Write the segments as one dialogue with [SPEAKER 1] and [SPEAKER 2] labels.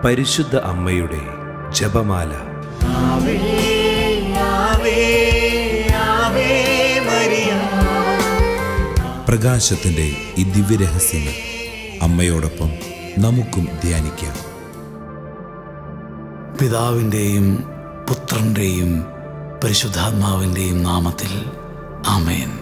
[SPEAKER 1] പരിശുദ്ധ അമ്മയുടെ ജപമാല
[SPEAKER 2] ആവേ ആവേ ആവേ മരിയ
[SPEAKER 1] പ്രകാശത്തിൻ്റെ ഈ ദിവ്യരഹസ്യങ്ങൾ അമ്മയോടൊപ്പം നമുക്കും ധ്യാനിക്കാം
[SPEAKER 3] പിതാവിൻ്റെയും പുത്രൻ്റെയും പരിശുദ്ധാത്മാവിൻ്റെയും നാമത്തിൽ ആമേൻ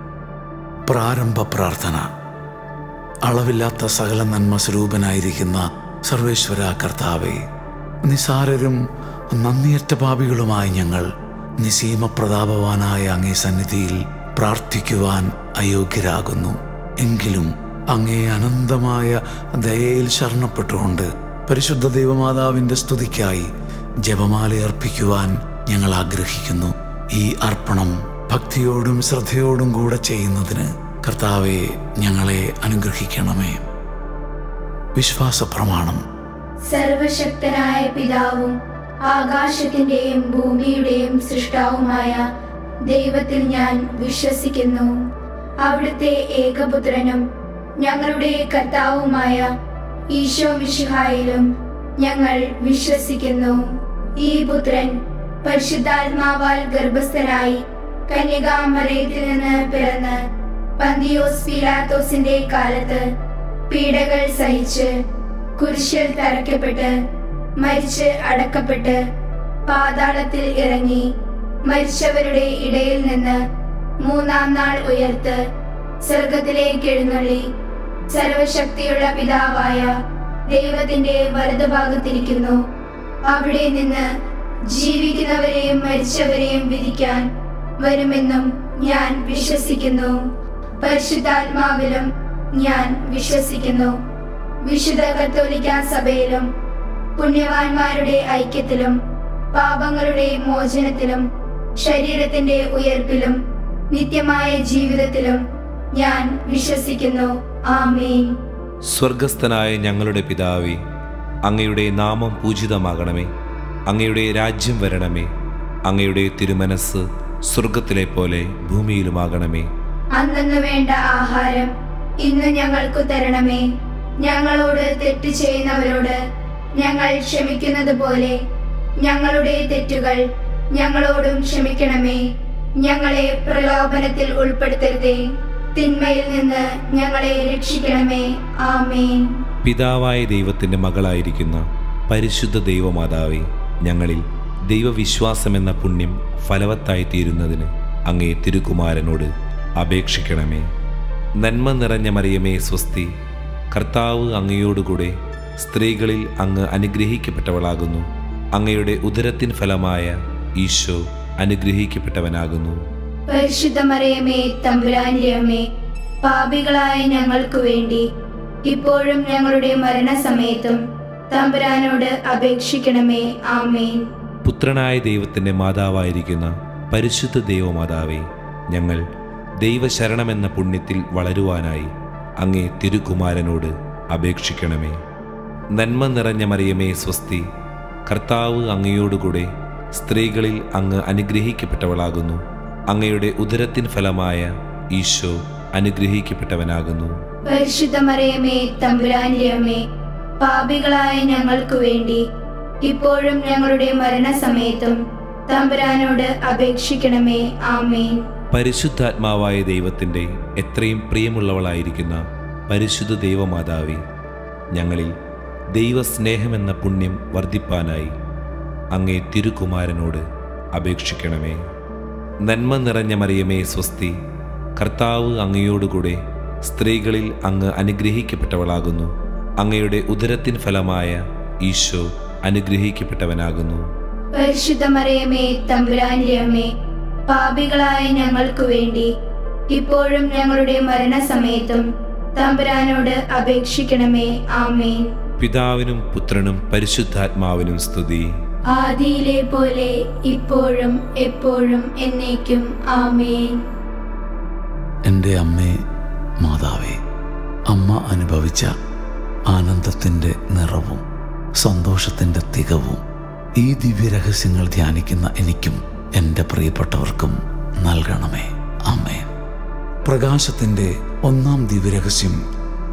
[SPEAKER 3] പ്രാരംഭ പ്രാർത്ഥന അളവില്ലാത്ത സകല നന്മ സ്വരൂപനായിരിക്കുന്ന സർവേശ്വര കർത്താവെ നിസാരരും നന്ദിയറ്റ പാപികളുമായി ഞങ്ങൾ നിസീമ പ്രതാപവാനായ അങ്ങേ സന്നിധിയിൽ പ്രാർത്ഥിക്കുവാൻ അയോഗ്യരാകുന്നു എങ്കിലും അങ്ങേ അനന്തമായ ദയയിൽ ശരണപ്പെട്ടുകൊണ്ട് പരിശുദ്ധ ദൈവമാതാവിൻ്റെ സ്തുതിക്കായി ജപമാല അർപ്പിക്കുവാൻ ഞങ്ങൾ ആഗ്രഹിക്കുന്നു ഈ അർപ്പണം ഭക്തിയോടും ശ്രദ്ധയോടും കൂടെ ചെയ്യുന്നതിന് കർത്താവെ ഞങ്ങളെ അനുഗ്രഹിക്കണമേ വിശ്വാസ പ്രമാണം
[SPEAKER 4] സർവശക്തനായ പിതാവും ആകാശത്തിന്റെയും ഭൂമിയുടെയും സൃഷ്ടാവുമായ ദൈവത്തിൽ ഞാൻ വിശ്വസിക്കുന്നു അവിടുത്തെ ഏകപുത്രനും ഞങ്ങളുടെ കർത്താവുമായ ഈശോ മിശിഹായിലും ഞങ്ങൾ വിശ്വസിക്കുന്നു ഈ പുത്രൻ പരിശുദ്ധാത്മാവാൽ ഗർഭസ്ഥനായി കന്യകാമറയത്തിൽ നിന്ന് പിറന്ന് പന്തിയോസ് പീലാത്തോസിന്റെ കാലത്ത് പീഡകൾ സഹിച്ച് കുരിശിൽ തറയ്ക്കപ്പെട്ട് മരിച്ച് അടക്കപ്പെട്ട് പാതാളത്തിൽ ഇറങ്ങി മരിച്ചവരുടെ ഇടയിൽ നിന്ന് മൂന്നാം നാൾ ഉയർത്ത് സ്വർഗത്തിലേക്ക് എഴുന്നള്ളി സർവശക്തിയുള്ള പിതാവായ ദൈവത്തിന്റെ വലതുഭാഗത്തിരിക്കുന്നു അവിടെ നിന്ന് ജീവിക്കുന്നവരെയും മരിച്ചവരെയും വിധിക്കാൻ വരുമെന്നും ഞാൻ വിശ്വസിക്കുന്നു പരിശുദ്ധാത്മാവിലും ഞാൻ വിശ്വസിക്കുന്നു വിശുദ്ധ കത്തോലിക്ക സഭയിലും പുണ്യവാന്മാരുടെ ഐക്യത്തിലും പാപങ്ങളുടെ മോചനത്തിലും ശരീരത്തിന്റെ ഉയർപ്പിലും നിത്യമായ ജീവിതത്തിലും ഞാൻ വിശ്വസിക്കുന്നു ആമേൻ
[SPEAKER 1] സ്വർഗസ്ഥനായ ഞങ്ങളുടെ പിതാവേ അങ്ങയുടെ നാമം പൂജിതമാകണമേ അങ്ങയുടെ രാജ്യം വരണമേ അങ്ങയുടെ തിരുമനസ് സ്വർഗത്തിലെ പോലെ ഭൂമിയിലുമാകണമേ
[SPEAKER 4] അന്നു വേണ്ട ആഹാരം ഇന്ന് ഞങ്ങൾക്കു തരണമേ ഞങ്ങളോട് തെറ്റ് ചെയ്യുന്നവരോട് ഞങ്ങൾ ക്ഷമിക്കുന്നത് പോലെ ഞങ്ങളുടെ തെറ്റുകൾ ഞങ്ങളോടും ക്ഷമിക്കണമേ ഞങ്ങളെ പ്രലോഭനത്തിൽ ഉൾപ്പെടുത്തരുതേ തിന്മയിൽ നിന്ന് ഞങ്ങളെ രക്ഷിക്കണമേ ആമേൻ
[SPEAKER 1] പിതാവായ ദൈവത്തിൻ്റെ മകളായിരിക്കുന്ന പരിശുദ്ധ ദൈവമാതാവേ ഞങ്ങളിൽ ദൈവവിശ്വാസമെന്ന പുണ്യം ഫലവത്തായി തീരുന്നതിന് അങ്ങേ തിരുകുമാരനോട് അപേക്ഷിക്കണമേ നന്മ നിറഞ്ഞ മറിയമേ സ്വസ്തി കർത്താവ് അങ്ങയോടുകൂടെ സ്ത്രീകളിൽ അങ്ങ് അനുഗ്രഹിക്കപ്പെട്ടവളാകുന്നു അങ്ങയുടെ ഉദരത്തിൻ ഫലമായ ഈശോ അനുഗ്രഹിക്കപ്പെട്ടവനാകുന്നു
[SPEAKER 4] പരിശുദ്ധ മറിയമേ തമ്പുരാന്റെ അമ്മേ പാപികളായ ഞങ്ങൾക്കു വേണ്ടി ഇപ്പോഴും ഞങ്ങളുടെ മരണസമയത്തും തമ്പുരാനോട് അപേക്ഷിക്കണമേ ആമേൻ
[SPEAKER 1] പുത്രനായ ദൈവത്തിൻ്റെ മാതാവായിരിക്കുന്ന പരിശുദ്ധ ദൈവമാതാവേ ഞങ്ങൾ ദൈവശരണമെന്ന പുണ്യത്തിൽ വളരുവാനായി അങ്ങേ തിരുകുമാരനോട് അപേക്ഷിക്കണമേ നന്മ നിറഞ്ഞ മറിയമേ സ്വസ്തി കർത്താവ് അങ്ങയോടുകൂടെ സ്ത്രീകളിൽ അങ്ങ് അനുഗ്രഹിക്കപ്പെട്ടവളാകുന്നു അങ്ങയുടെ ഉദരത്തിൻ ഫലമായ ഈശോ അനുഗ്രഹിക്കപ്പെട്ടവനാകുന്നു
[SPEAKER 4] പരിശുദ്ധ മറിയമേ തമ്പുരാന്റെ അമ്മേ പാപികളായ ഞങ്ങൾക്കു വേണ്ടി ഇപ്പോഴും ഞങ്ങളുടെ മരണസമയത്തും തമ്പുരാനോട് അപേക്ഷിക്കണമേ ആമേൻ
[SPEAKER 1] പരിശുദ്ധാത്മാവായ ദൈവത്തിൻ്റെ എത്രയും പ്രിയമുള്ളവളായിരിക്കുന്ന പരിശുദ്ധ ദൈവമാതാവേ ഞങ്ങളിൽ ദൈവസ്നേഹമെന്ന പുണ്യം വർദ്ധിപ്പാനായി അങ്ങേ തിരുകുമാരനോട് അപേക്ഷിക്കണമേ നന്മ നിറഞ്ഞ മറിയമേ സ്വസ്തി കർത്താവ് അങ്ങയോടുകൂടെ സ്ത്രീകളിൽ അങ്ങ് അനുഗ്രഹിക്കപ്പെട്ടവളാകുന്നു അങ്ങയുടെ ഉദരത്തിൻ ഫലമായ ഈശോ അനുഗ്രഹിക്കപ്പെട്ടവനാകുന്നു
[SPEAKER 4] പരിശുദ്ധ മറിയമേ തമ്പുരാന്റെ അമ്മേ പാപികളായ ഞങ്ങൾക്കു വേണ്ടി ഇപ്പോഴും ഞങ്ങളുടെ മരണസമയത്തും തമ്പുരാനോട് അപേക്ഷിക്കണമേ ആമേൻ
[SPEAKER 1] പിതാവിനും പുത്രനും പരിശുദ്ധാത്മാവിനും സ്തുതി
[SPEAKER 4] ആദിയിലെ പോലെ ഇപ്പോഴും എപ്പോഴും എന്നേക്കും ആമേൻ
[SPEAKER 3] എൻ്റെ അമ്മേ മാതാവേ അമ്മ അനുഭവിച്ച ആനന്ദത്തിൻ്റെ നിറവും സന്തോഷത്തിൻ്റെ തികവും ഈ ദിവ്യരഹസ്യങ്ങൾ ധ്യാനിക്കുന്ന എനിക്കും എൻ്റെ പ്രിയപ്പെട്ടവർക്കും നൽകണമേ അമ്മേ പ്രകാശത്തിൻ്റെ ഒന്നാം ദിവ്യരഹസ്യം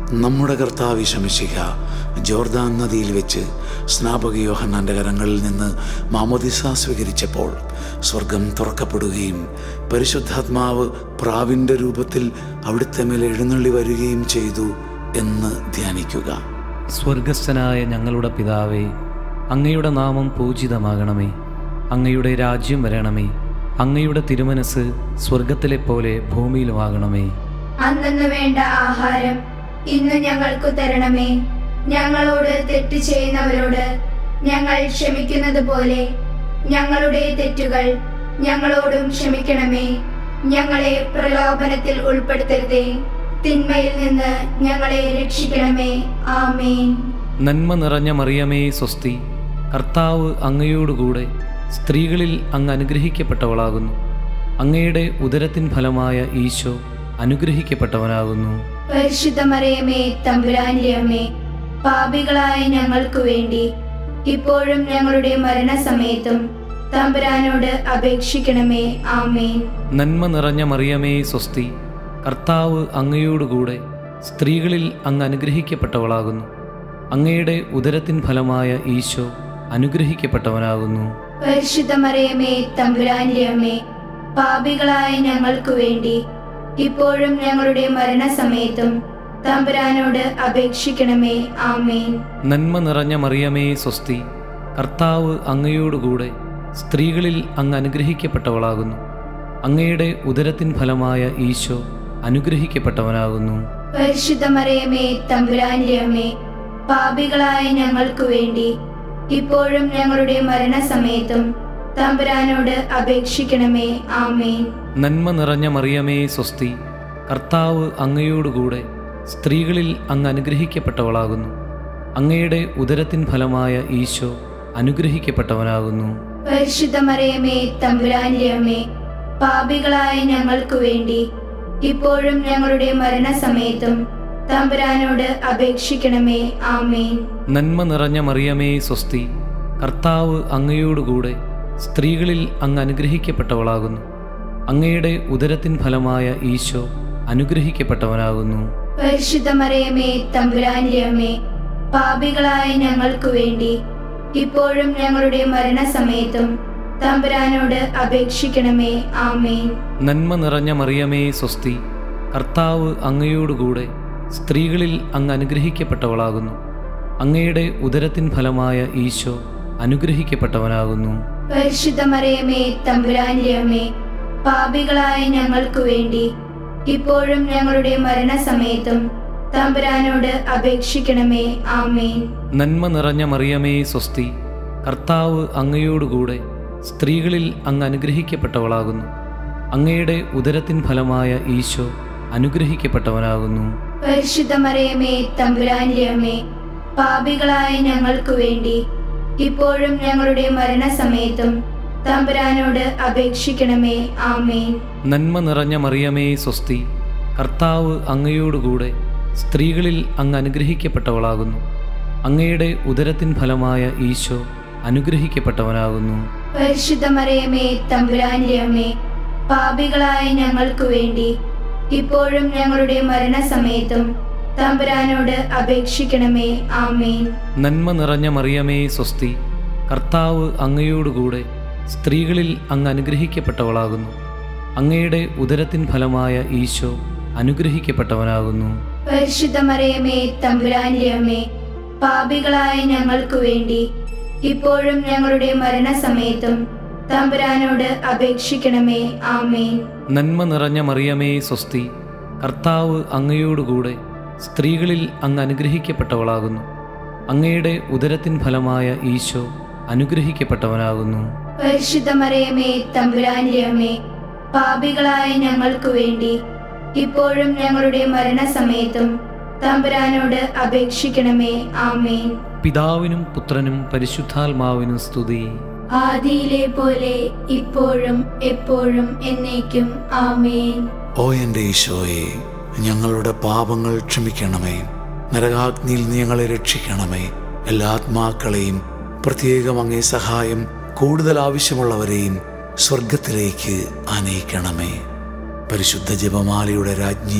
[SPEAKER 3] നമ്മുടെ കർത്താവ് ശമിശിക ജോർദാൻ നദിയിൽ വെച്ച് സ്നാപക യോഹന്നാൻ്റെ കരങ്ങളിൽ നിന്ന് മാമോദിസ സ്വീകരിച്ചപ്പോൾ സ്വർഗം തുറക്കപ്പെടുകയും പരിശുദ്ധാത്മാവ് പ്രാവിൻ്റെ രൂപത്തിൽ അവിടുത്തെ മേൽ എഴുന്നള്ളി വരികയും ചെയ്തു എന്ന് ധ്യാനിക്കുക
[SPEAKER 5] സ്വർഗസ്ഥനായ ഞങ്ങളുടെ പിതാവേ അങ്ങയുടെ നാമം പൂജിതമാകണമേ അങ്ങയുടെ രാജ്യം വരണമേ അങ്ങയുടെ തിരുമനസ് സ്വർഗത്തിലെ പോലെ ഭൂമിയിലുമാകണമേ
[SPEAKER 4] അന്നു വേണ്ട ആഹാരം ഇന്ന് ഞങ്ങൾക്കു തരണമേ ഞങ്ങളോട് തെറ്റ് ചെയ്യുന്നവരോട് ഞങ്ങൾ ക്ഷമിക്കുന്നത് പോലെ ഞങ്ങളുടെ തെറ്റുകൾ ഞങ്ങളോടും ക്ഷമിക്കണമേ ഞങ്ങളെ പ്രലോഭനത്തിൽ ഉൾപ്പെടുത്തരുതേ തിന്മയിൽ നിന്ന് ഞങ്ങളെ രക്ഷിക്കണമേ ആമേൻ
[SPEAKER 5] നന്മ നിറഞ്ഞ മറിയമേ സ്വസ്തി കർത്താവ് അങ്ങയോടുകൂടെ സ്ത്രീകളിൽ അങ്ങ് അനുഗ്രഹിക്കപ്പെട്ടവളാകുന്നു അങ്ങയുടെ ഉദരത്തിൻ ഫലമായ ഈശോ അനുഗ്രഹിക്കപ്പെട്ടവനാകുന്നു
[SPEAKER 4] പരിശുദ്ധ മറിയമേ തമ്പുരാന്റെ അമ്മേ പാപികളായ ഞങ്ങൾക്കു വേണ്ടി ഇപ്പോഴും ഞങ്ങളുടെ മരണസമയത്തും തമ്പുരാനോട് അപേക്ഷിക്കണമേ ആമേൻ
[SPEAKER 5] നന്മ നിറഞ്ഞ മറിയമേ സ്വസ്തി കർത്താവ് അങ്ങയോടുകൂടെ സ്ത്രീകളിൽ അങ്ങ് അനുഗ്രഹിക്കപ്പെട്ടവളാകുന്നു അങ്ങയുടെ ഉദരത്തിൻ ഫലമായ ഈശോ അനുഗ്രഹിക്കപ്പെട്ടവനാകുന്നു
[SPEAKER 4] പരിശുദ്ധ മറിയമേ തമ്പുരാന്റെ അമ്മേ പാപികളായ ഞങ്ങൾക്കു വേണ്ടി ഇപ്പോഴും ഞങ്ങളുടെ മരണസമയത്തും തമ്പുരാനോട് അപേക്ഷിക്കണമേ ആമേൻ
[SPEAKER 5] നന്മ നിറഞ്ഞ മറിയമേ സ്വസ്തി കർത്താവ് അങ്ങയോടുകൂടെ സ്ത്രീകളിൽ അങ്ങ് അനുഗ്രഹിക്കപ്പെട്ടവളാകുന്നു അങ്ങയുടെ ഉദരത്തിൻ ഫലമായ ഈശോ അനുഗ്രഹിക്കപ്പെട്ടവനാകുന്നു
[SPEAKER 4] പരിശുദ്ധ മറിയമേ തമ്പുരാന്റെ അമ്മേ പാപികളായ ഞങ്ങൾക്കു വേണ്ടി ഇപ്പോഴും ഞങ്ങളുടെ മരണസമയത്തും തമ്പുരാനോട് അപേക്ഷിക്കണമേ ആമേൻ
[SPEAKER 5] നന്മ നിറഞ്ഞ മറിയമേ സ്വസ്തി കർത്താവ് അങ്ങയോടുകൂടെ സ്ത്രീകളിൽ അങ്ങ് അനുഗ്രഹിക്കപ്പെട്ടവളാകുന്നു അങ്ങയുടെ ഉദരത്തിൻ ഫലമായ ഈശോ അനുഗ്രഹിക്കപ്പെട്ടവനാകുന്നു
[SPEAKER 4] പരിശുദ്ധ മറിയമേ തമ്പുരാന്റെ അമ്മേ പാപികളായ ഞങ്ങൾക്കു വേണ്ടി ഇപ്പോഴും ഞങ്ങളുടെ മരണസമയത്തും തമ്പുരാനോട് അപേക്ഷിക്കണമേ ആമേൻ
[SPEAKER 5] നന്മ നിറഞ്ഞ മറിയമേ സ്വസ്തി കർത്താവ് അങ്ങയോടുകൂടെ സ്ത്രീകളിൽ അങ്ങ് അനുഗ്രഹിക്കപ്പെട്ടവളാകുന്നു അങ്ങയുടെ ഉദരത്തിൻ ഫലമായ ഈശോ അനുഗ്രഹിക്കപ്പെട്ടവനാകുന്നു
[SPEAKER 4] പരിശുദ്ധ മറിയമേ തമ്പുരാന്റെ അമ്മേ പാപികളായ ഞങ്ങൾക്കു വേണ്ടി ഇപ്പോഴും ഞങ്ങളുടെ മരണസമയത്തും തമ്പുരാനോട് അപേക്ഷിക്കണമേ ആമേൻ
[SPEAKER 5] നന്മ നിറഞ്ഞ മറിയമേ സ്വസ്തി കർത്താവ് അങ്ങയോടുകൂടെ സ്ത്രീകളിൽ അങ്ങ് അനുഗ്രഹിക്കപ്പെട്ടവളാകുന്നു അങ്ങയുടെ ഉദരത്തിൻ ഫലമായ ഈശോ അനുഗ്രഹിക്കപ്പെട്ടവനാകുന്നു
[SPEAKER 4] പരിശുദ്ധ മറിയമേ തമ്പുരാന്റെ അമ്മേ പാപികളായ ഞങ്ങൾക്കു വേണ്ടി ഇപ്പോഴും ഞങ്ങളുടെ മരണസമയത്തും തമ്പുരാനോട് അപേക്ഷിക്കണമേ ആമേൻ
[SPEAKER 5] നന്മ നിറഞ്ഞ മറിയമേ സ്വസ്തി കർത്താവ് അങ്ങയോടുകൂടെ സ്ത്രീകളിൽ അങ്ങ് അനുഗ്രഹിക്കപ്പെട്ടവളാകുന്നു അങ്ങയുടെ ഉദരത്തിൻ ഫലമായ ഈശോ അനുഗ്രഹിക്കപ്പെട്ടവനാകുന്നു
[SPEAKER 4] പരിശുദ്ധ മറിയമേ തമ്പുരാന്റെ അമ്മേ പാപികളായ ഞങ്ങൾക്കു വേണ്ടി ഇപ്പോഴും ഞങ്ങളുടെ മരണസമയത്തും തമ്പുരാനോട് അപേക്ഷിക്കണമേ ആമേൻ
[SPEAKER 5] നന്മ നിറഞ്ഞ മറിയമേ സ്വസ്തി കർത്താവ് അങ്ങയോടുകൂടെ സ്ത്രീകളിൽ അങ്ങ് അനുഗ്രഹിക്കപ്പെട്ടവളാകുന്നു അങ്ങയുടെ ഉദരത്തിൻ ഫലമായ ഈശോ അനുഗ്രഹിക്കപ്പെട്ടവനാകുന്നു
[SPEAKER 4] പരിശുദ്ധ മറിയമേ തമ്പുരാന്റെ അമ്മേ പാപികളായ ഞങ്ങൾക്കു വേണ്ടി ഇപ്പോഴും ഞങ്ങളുടെ മരണസമയത്തും തമ്പുരാനോട് അപേക്ഷിക്കണമേ ആമേൻ
[SPEAKER 5] നന്മ നിറഞ്ഞ മറിയമേ സ്വസ്തി കർത്താവ് അങ്ങയോടുകൂടെ സ്ത്രീകളിൽ അങ്ങ് അനുഗ്രഹിക്കപ്പെട്ടവളാകുന്നു അങ്ങയുടെ ഉദരത്തിൻ ഫലമായ ഈശോ അനുഗ്രഹിക്കപ്പെട്ടവനാകുന്നു
[SPEAKER 4] പരിശുദ്ധ മറിയമേ തമ്പുരാന്റെ അമ്മേ പാപികളായ ഞങ്ങൾക്കു വേണ്ടി ഇപ്പോഴും ഞങ്ങളുടെ മരണസമയത്തും തമ്പുരാനോട് അപേക്ഷിക്കണമേ ആമേൻ
[SPEAKER 5] നന്മ നിറഞ്ഞ മറിയമേ സ്വസ്തി കർത്താവ് അങ്ങയോടുകൂടെ സ്ത്രീകളിൽ അങ്ങ് അനുഗ്രഹിക്കപ്പെട്ടവളാകുന്നു അങ്ങയുടെ ഉദരത്തിൻ ഫലമായ ഈശോ അനുഗ്രഹിക്കപ്പെട്ടവനാകുന്നു
[SPEAKER 4] പരിശുദ്ധ മറിയമേ തമ്പുരാന്റെ അമ്മേ പാപികളായ ഞങ്ങൾക്കു വേണ്ടി ഇപ്പോഴും ഞങ്ങളുടെ മരണസമയത്തും തമ്പുരാനോട് അപേക്ഷിക്കണമേ ആമേൻ
[SPEAKER 5] പിതാവിനും പുത്രനും പരിശുദ്ധാത്മാവിനും സ്തുതി
[SPEAKER 4] ആദിയിലെ പോലെ ഇപ്പോഴും എപ്പോഴും എന്നേക്കും ആമേൻ
[SPEAKER 3] ഓ എൻ്റെ ഈശോയെ ഞങ്ങളുടെ പാപങ്ങൾ ക്ഷമിക്കണമേ നരകാഗ്നിയിൽ നീ ഞങ്ങളെ രക്ഷിക്കണമേ എല്ലാ ആത്മാക്കളെയും പ്രത്യേകം അങ്ങേ സഹായം കൂടുതൽ ആവശ്യമുള്ളവരെയും സ്വർഗത്തിലേക്ക് ആനയിക്കണമേ പരിശുദ്ധ ജപമാലയുടെ രാജ്ഞി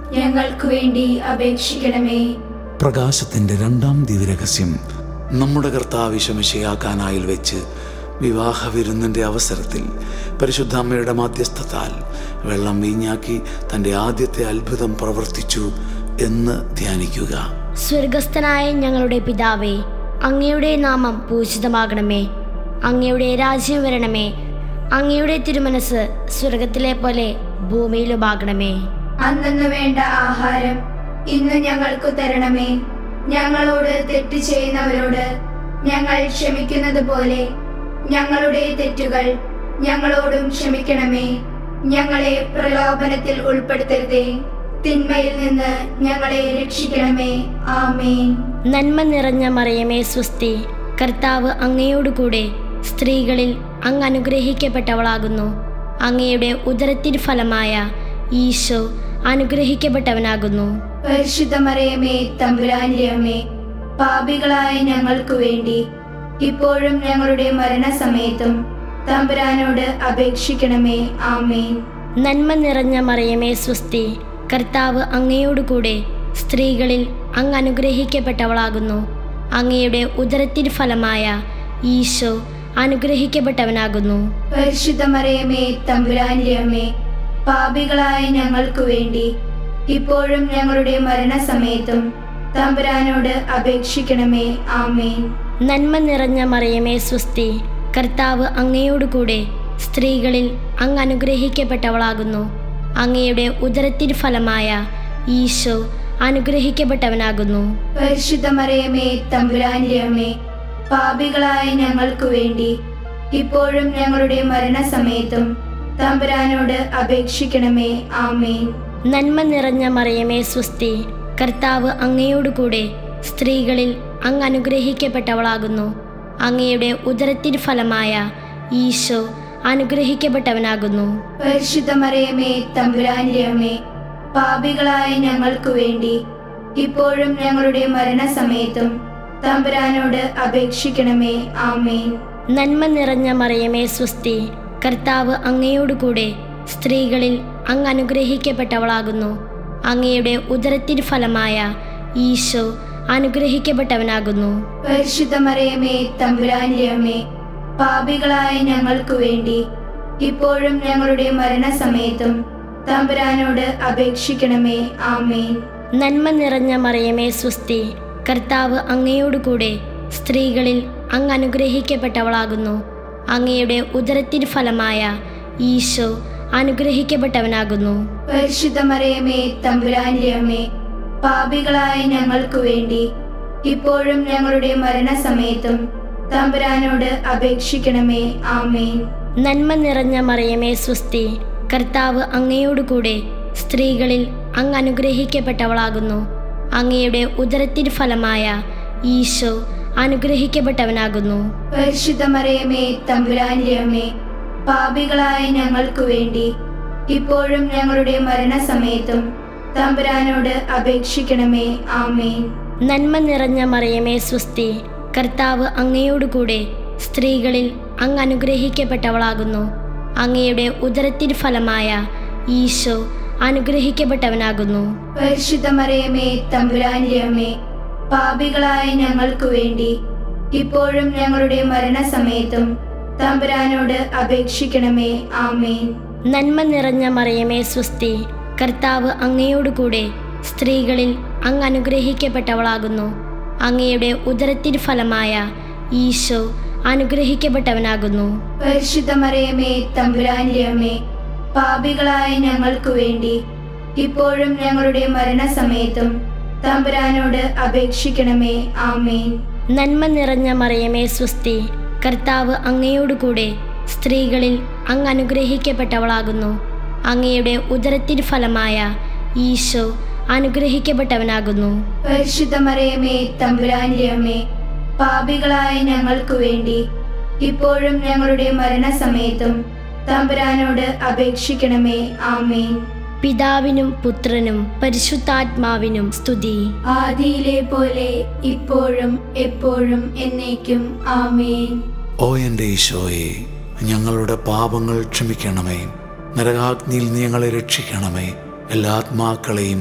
[SPEAKER 4] ഞങ്ങൾക്കു വേണ്ടി അപേക്ഷിക്കണമേ
[SPEAKER 3] പ്രകാശത്തിൻ്റെ രണ്ടാം ദിവ്യരഹസ്യം നമ്മുടെ കർത്താവ് ശമശയാക്കാനായിൽ വെച്ച് വിവാഹ വിരുന്നിൻ്റെ അവസരത്തിൽ പരിശുദ്ധ അമ്മയുടെ മാധ്യസ്ഥത്താൽ വെള്ളം വീഞ്ഞാക്കി തൻ്റെ ആദ്യത്തെ അത്ഭുതം പ്രവർത്തിച്ചു എന്ന് ധ്യാനിക്കുക
[SPEAKER 6] സ്വർഗസ്ഥനായ ഞങ്ങളുടെ പിതാവേ അങ്ങയുടെ നാമം പൂജിതമാകണമേ അങ്ങയുടെ രാജ്യം വരണമേ അങ്ങയുടെ തിരുമനസ് സ്വർഗത്തിലെ പോലെ ഭൂമിയിലുമാകണമേ
[SPEAKER 4] അന്നു വേണ്ട ആഹാരം ഇന്ന് ഞങ്ങൾക്കു തരണമേ ഞങ്ങളോട് തെറ്റ് ചെയ്യുന്നവരോട് ഞങ്ങൾ ക്ഷമിക്കുന്നത് പോലെ ഞങ്ങളുടെ തെറ്റുകൾ ഞങ്ങളോടും ക്ഷമിക്കണമേ ഞങ്ങളെ പ്രലോഭനത്തിൽ ഉൾപ്പെടുത്തരുതേ തിന്മയിൽ നിന്ന് ഞങ്ങളെ രക്ഷിക്കണമേ ആമേൻ
[SPEAKER 6] നന്മ നിറഞ്ഞ മറിയമേ സ്വസ്തി കർത്താവ് അങ്ങയോടുകൂടെ സ്ത്രീകളിൽ അങ്ങ് അനുഗ്രഹിക്കപ്പെട്ടവളാകുന്നു അങ്ങയുടെ ഉദരത്തിൻ ഫലമായ ഈശോ അനുഗ്രഹിക്കപ്പെട്ടവനാകുന്നു
[SPEAKER 4] പരിശുദ്ധ മറിയമേ തമ്പുരാന്റെ അമ്മേ പാപികളായ ഞങ്ങൾക്കു വേണ്ടി ഇപ്പോഴും ഞങ്ങളുടെ മരണസമയത്തും തമ്പുരാനോട് അപേക്ഷിക്കണമേ ആമേൻ
[SPEAKER 6] നന്മ നിറഞ്ഞ മറിയമേ സ്വസ്തി കർത്താവ് അങ്ങയോടുകൂടെ സ്ത്രീകളിൽ അങ്ങ് അനുഗ്രഹിക്കപ്പെട്ടവളാകുന്നു അങ്ങയുടെ ഉദരത്തിൻ ഫലമായ ഈശോ അനുഗ്രഹിക്കപ്പെട്ടവനാകുന്നു
[SPEAKER 4] പരിശുദ്ധ മറിയമേ തമ്പുരാന്റെ അമ്മേ പാപികളായ ഞങ്ങൾക്കു വേണ്ടി ഇപ്പോഴും ഞങ്ങളുടെ മരണസമയത്തും തമ്പുരാനോട് അപേക്ഷിക്കണമേ ആമേൻ
[SPEAKER 6] നന്മ നിറഞ്ഞ മറിയമേ സ്വസ്തി കർത്താവ് അങ്ങയോടുകൂടെ സ്ത്രീകളിൽ അങ്ങ് അനുഗ്രഹിക്കപ്പെട്ടവളാകുന്നു അങ്ങയുടെ ഉദരത്തിൻ ഫലമായ ഈശോ അനുഗ്രഹിക്കപ്പെട്ടവനാകുന്നു
[SPEAKER 4] പരിശുദ്ധ മറിയമേ തമ്പുരാന്റെ അമ്മേ പാപികളായ ഞങ്ങൾക്കു വേണ്ടി ഇപ്പോഴും ഞങ്ങളുടെ മരണസമയത്തും തമ്പുരാനോട് അപേക്ഷിക്കണമേ ആമേൻ
[SPEAKER 6] നന്മ നിറഞ്ഞ മറിയമേ സ്വസ്തി കർത്താവ് അങ്ങയോടുകൂടെ സ്ത്രീകളിൽ അങ്ങ് അനുഗ്രഹിക്കപ്പെട്ടവളാകുന്നു അങ്ങയുടെ ഉദരത്തിൻ ഫലമായ ഈശോ അനുഗ്രഹിക്കപ്പെട്ടവനാകുന്നു
[SPEAKER 4] പരിശുദ്ധ മറിയമേ തമ്പുരാന്റെ അമ്മേ പാപികളായ ഞങ്ങൾക്കു വേണ്ടി ഇപ്പോഴും ഞങ്ങളുടെ മരണസമയത്തും തമ്പുരാനോട് അപേക്ഷിക്കണമേ ആമേൻ
[SPEAKER 6] നന്മ നിറഞ്ഞ മറിയമേ സ്വസ്തി കർത്താവ് അങ്ങയോടുകൂടെ സ്ത്രീകളിൽ അങ്ങ് അനുഗ്രഹിക്കപ്പെട്ടവളാകുന്നു അങ്ങയുടെ ഉദരത്തിൻ ഫലമായ ഈശോ അനുഗ്രഹിക്കപ്പെട്ടവനാകുന്നു
[SPEAKER 4] പരിശുദ്ധ മറിയമേ തമ്പുരാന്റെ അമ്മേ പാപികളായ ഞങ്ങൾക്കു വേണ്ടി ഇപ്പോഴും ഞങ്ങളുടെ മരണസമയത്തും തമ്പുരാനോട് അപേക്ഷിക്കണമേ ആമേൻ
[SPEAKER 6] നന്മ നിറഞ്ഞ മറിയമേ സ്വസ്തി കർത്താവ് അങ്ങയോടുകൂടെ സ്ത്രീകളിൽ അങ്ങ് അനുഗ്രഹിക്കപ്പെട്ടവളാകുന്നു അങ്ങയുടെ ഉദരത്തിൻ ഫലമായ ഈശോ അനുഗ്രഹിക്കപ്പെട്ടവനാകുന്നു
[SPEAKER 4] പരിശുദ്ധ മറിയമേ തമ്പുരാന്റെ അമ്മേ പാപികളായ ഞങ്ങൾക്കു വേണ്ടി ഇപ്പോഴും ഞങ്ങളുടെ മരണസമയത്തും തമ്പുരാനോട് അപേക്ഷിക്കണമേ ആമേൻ
[SPEAKER 6] നന്മ നിറഞ്ഞ മറിയമേ സ്വസ്തി കർത്താവ് അങ്ങയോടുകൂടെ സ്ത്രീകളിൽ അങ്ങ് അനുഗ്രഹിക്കപ്പെട്ടവളാകുന്നു അങ്ങയുടെ ഉദരത്തിൻ ഫലമായ ഈശോ അനുഗ്രഹിക്കപ്പെട്ടവനാകുന്നു
[SPEAKER 4] പരിശുദ്ധ മറിയമേ തമ്പുരാന്റെ അമ്മേ പാപികളായ ഞങ്ങൾക്കു വേണ്ടി ഇപ്പോഴും ഞങ്ങളുടെ മരണസമയത്തും തമ്പുരാനോട് അപേക്ഷിക്കണമേ ആമേൻ
[SPEAKER 6] നന്മ നിറഞ്ഞ മറിയമേ സ്വസ്തി കർത്താവ് അങ്ങയോടുകൂടെ സ്ത്രീകളിൽ അങ്ങ് അനുഗ്രഹിക്കപ്പെട്ടവളാകുന്നു അങ്ങയുടെ ഉദരത്തിൻ ഫലമായ ഈശോ അനുഗ്രഹിക്കപ്പെട്ടവനാകുന്നു
[SPEAKER 4] പരിശുദ്ധ മറിയമേ തമ്പുരാന്റെ അമ്മേ പാപികളായ ഞങ്ങൾക്കു വേണ്ടി ഇപ്പോഴും ഞങ്ങളുടെ മരണസമയത്തും തമ്പുരാനോട് അപേക്ഷിക്കണമേ ആമേൻ
[SPEAKER 6] നന്മ നിറഞ്ഞ മറിയമേ സ്വസ്തി കർത്താവ് അങ്ങയോടുകൂടെ സ്ത്രീകളിൽ അങ്ങ് അനുഗ്രഹിക്കപ്പെട്ടവളാകുന്നു അങ്ങയുടെ ഉദരത്തിൻ ഫലമായ ഈശോ അനുഗ്രഹിക്കപ്പെട്ടവനാകുന്നു
[SPEAKER 4] പരിശുദ്ധ മറിയമേ തമ്പുരാന്റെ അമ്മേ പാപികളായ ഞങ്ങൾക്കു വേണ്ടി ഇപ്പോഴും ഞങ്ങളുടെ മരണസമയത്തും തമ്പുരാനോട് അപേക്ഷിക്കണമേ ആമേൻ
[SPEAKER 6] നന്മ നിറഞ്ഞ മറിയമേ സ്വസ്തി കർത്താവ് അങ്ങയോടുകൂടെ സ്ത്രീകളിൽ അങ്ങ് അനുഗ്രഹിക്കപ്പെട്ടവളാകുന്നു അങ്ങയുടെ ഉദരത്തിൻ ഫലമായ ഈശോ അനുഗ്രഹിക്കപ്പെട്ടവനാകുന്നു
[SPEAKER 4] പരിശുദ്ധ മറിയമേ തമ്പുരാന്റെ അമ്മേ പാപികളായ ഞങ്ങൾക്കു വേണ്ടി ഇപ്പോഴും ഞങ്ങളുടെ മരണസമയത്തും തമ്പുരാനോട് അപേക്ഷിക്കണമേ ആമേൻ
[SPEAKER 6] പിതാവിനും പുത്രനും പരിശുദ്ധാത്മാവിനും സ്തുതി
[SPEAKER 4] ആദിയിലെ പോലെ ഇപ്പോഴും എപ്പോഴും എന്നേക്കും ആമേൻ
[SPEAKER 3] ഓ എൻ്റെ ഈശോയെ ഞങ്ങളുടെ പാപങ്ങൾ ക്ഷമിക്കണമേ നരകാഗ്നിയിൽ നീ ഞങ്ങളെ രക്ഷിക്കണമേ എല്ലാ ആത്മാക്കളെയും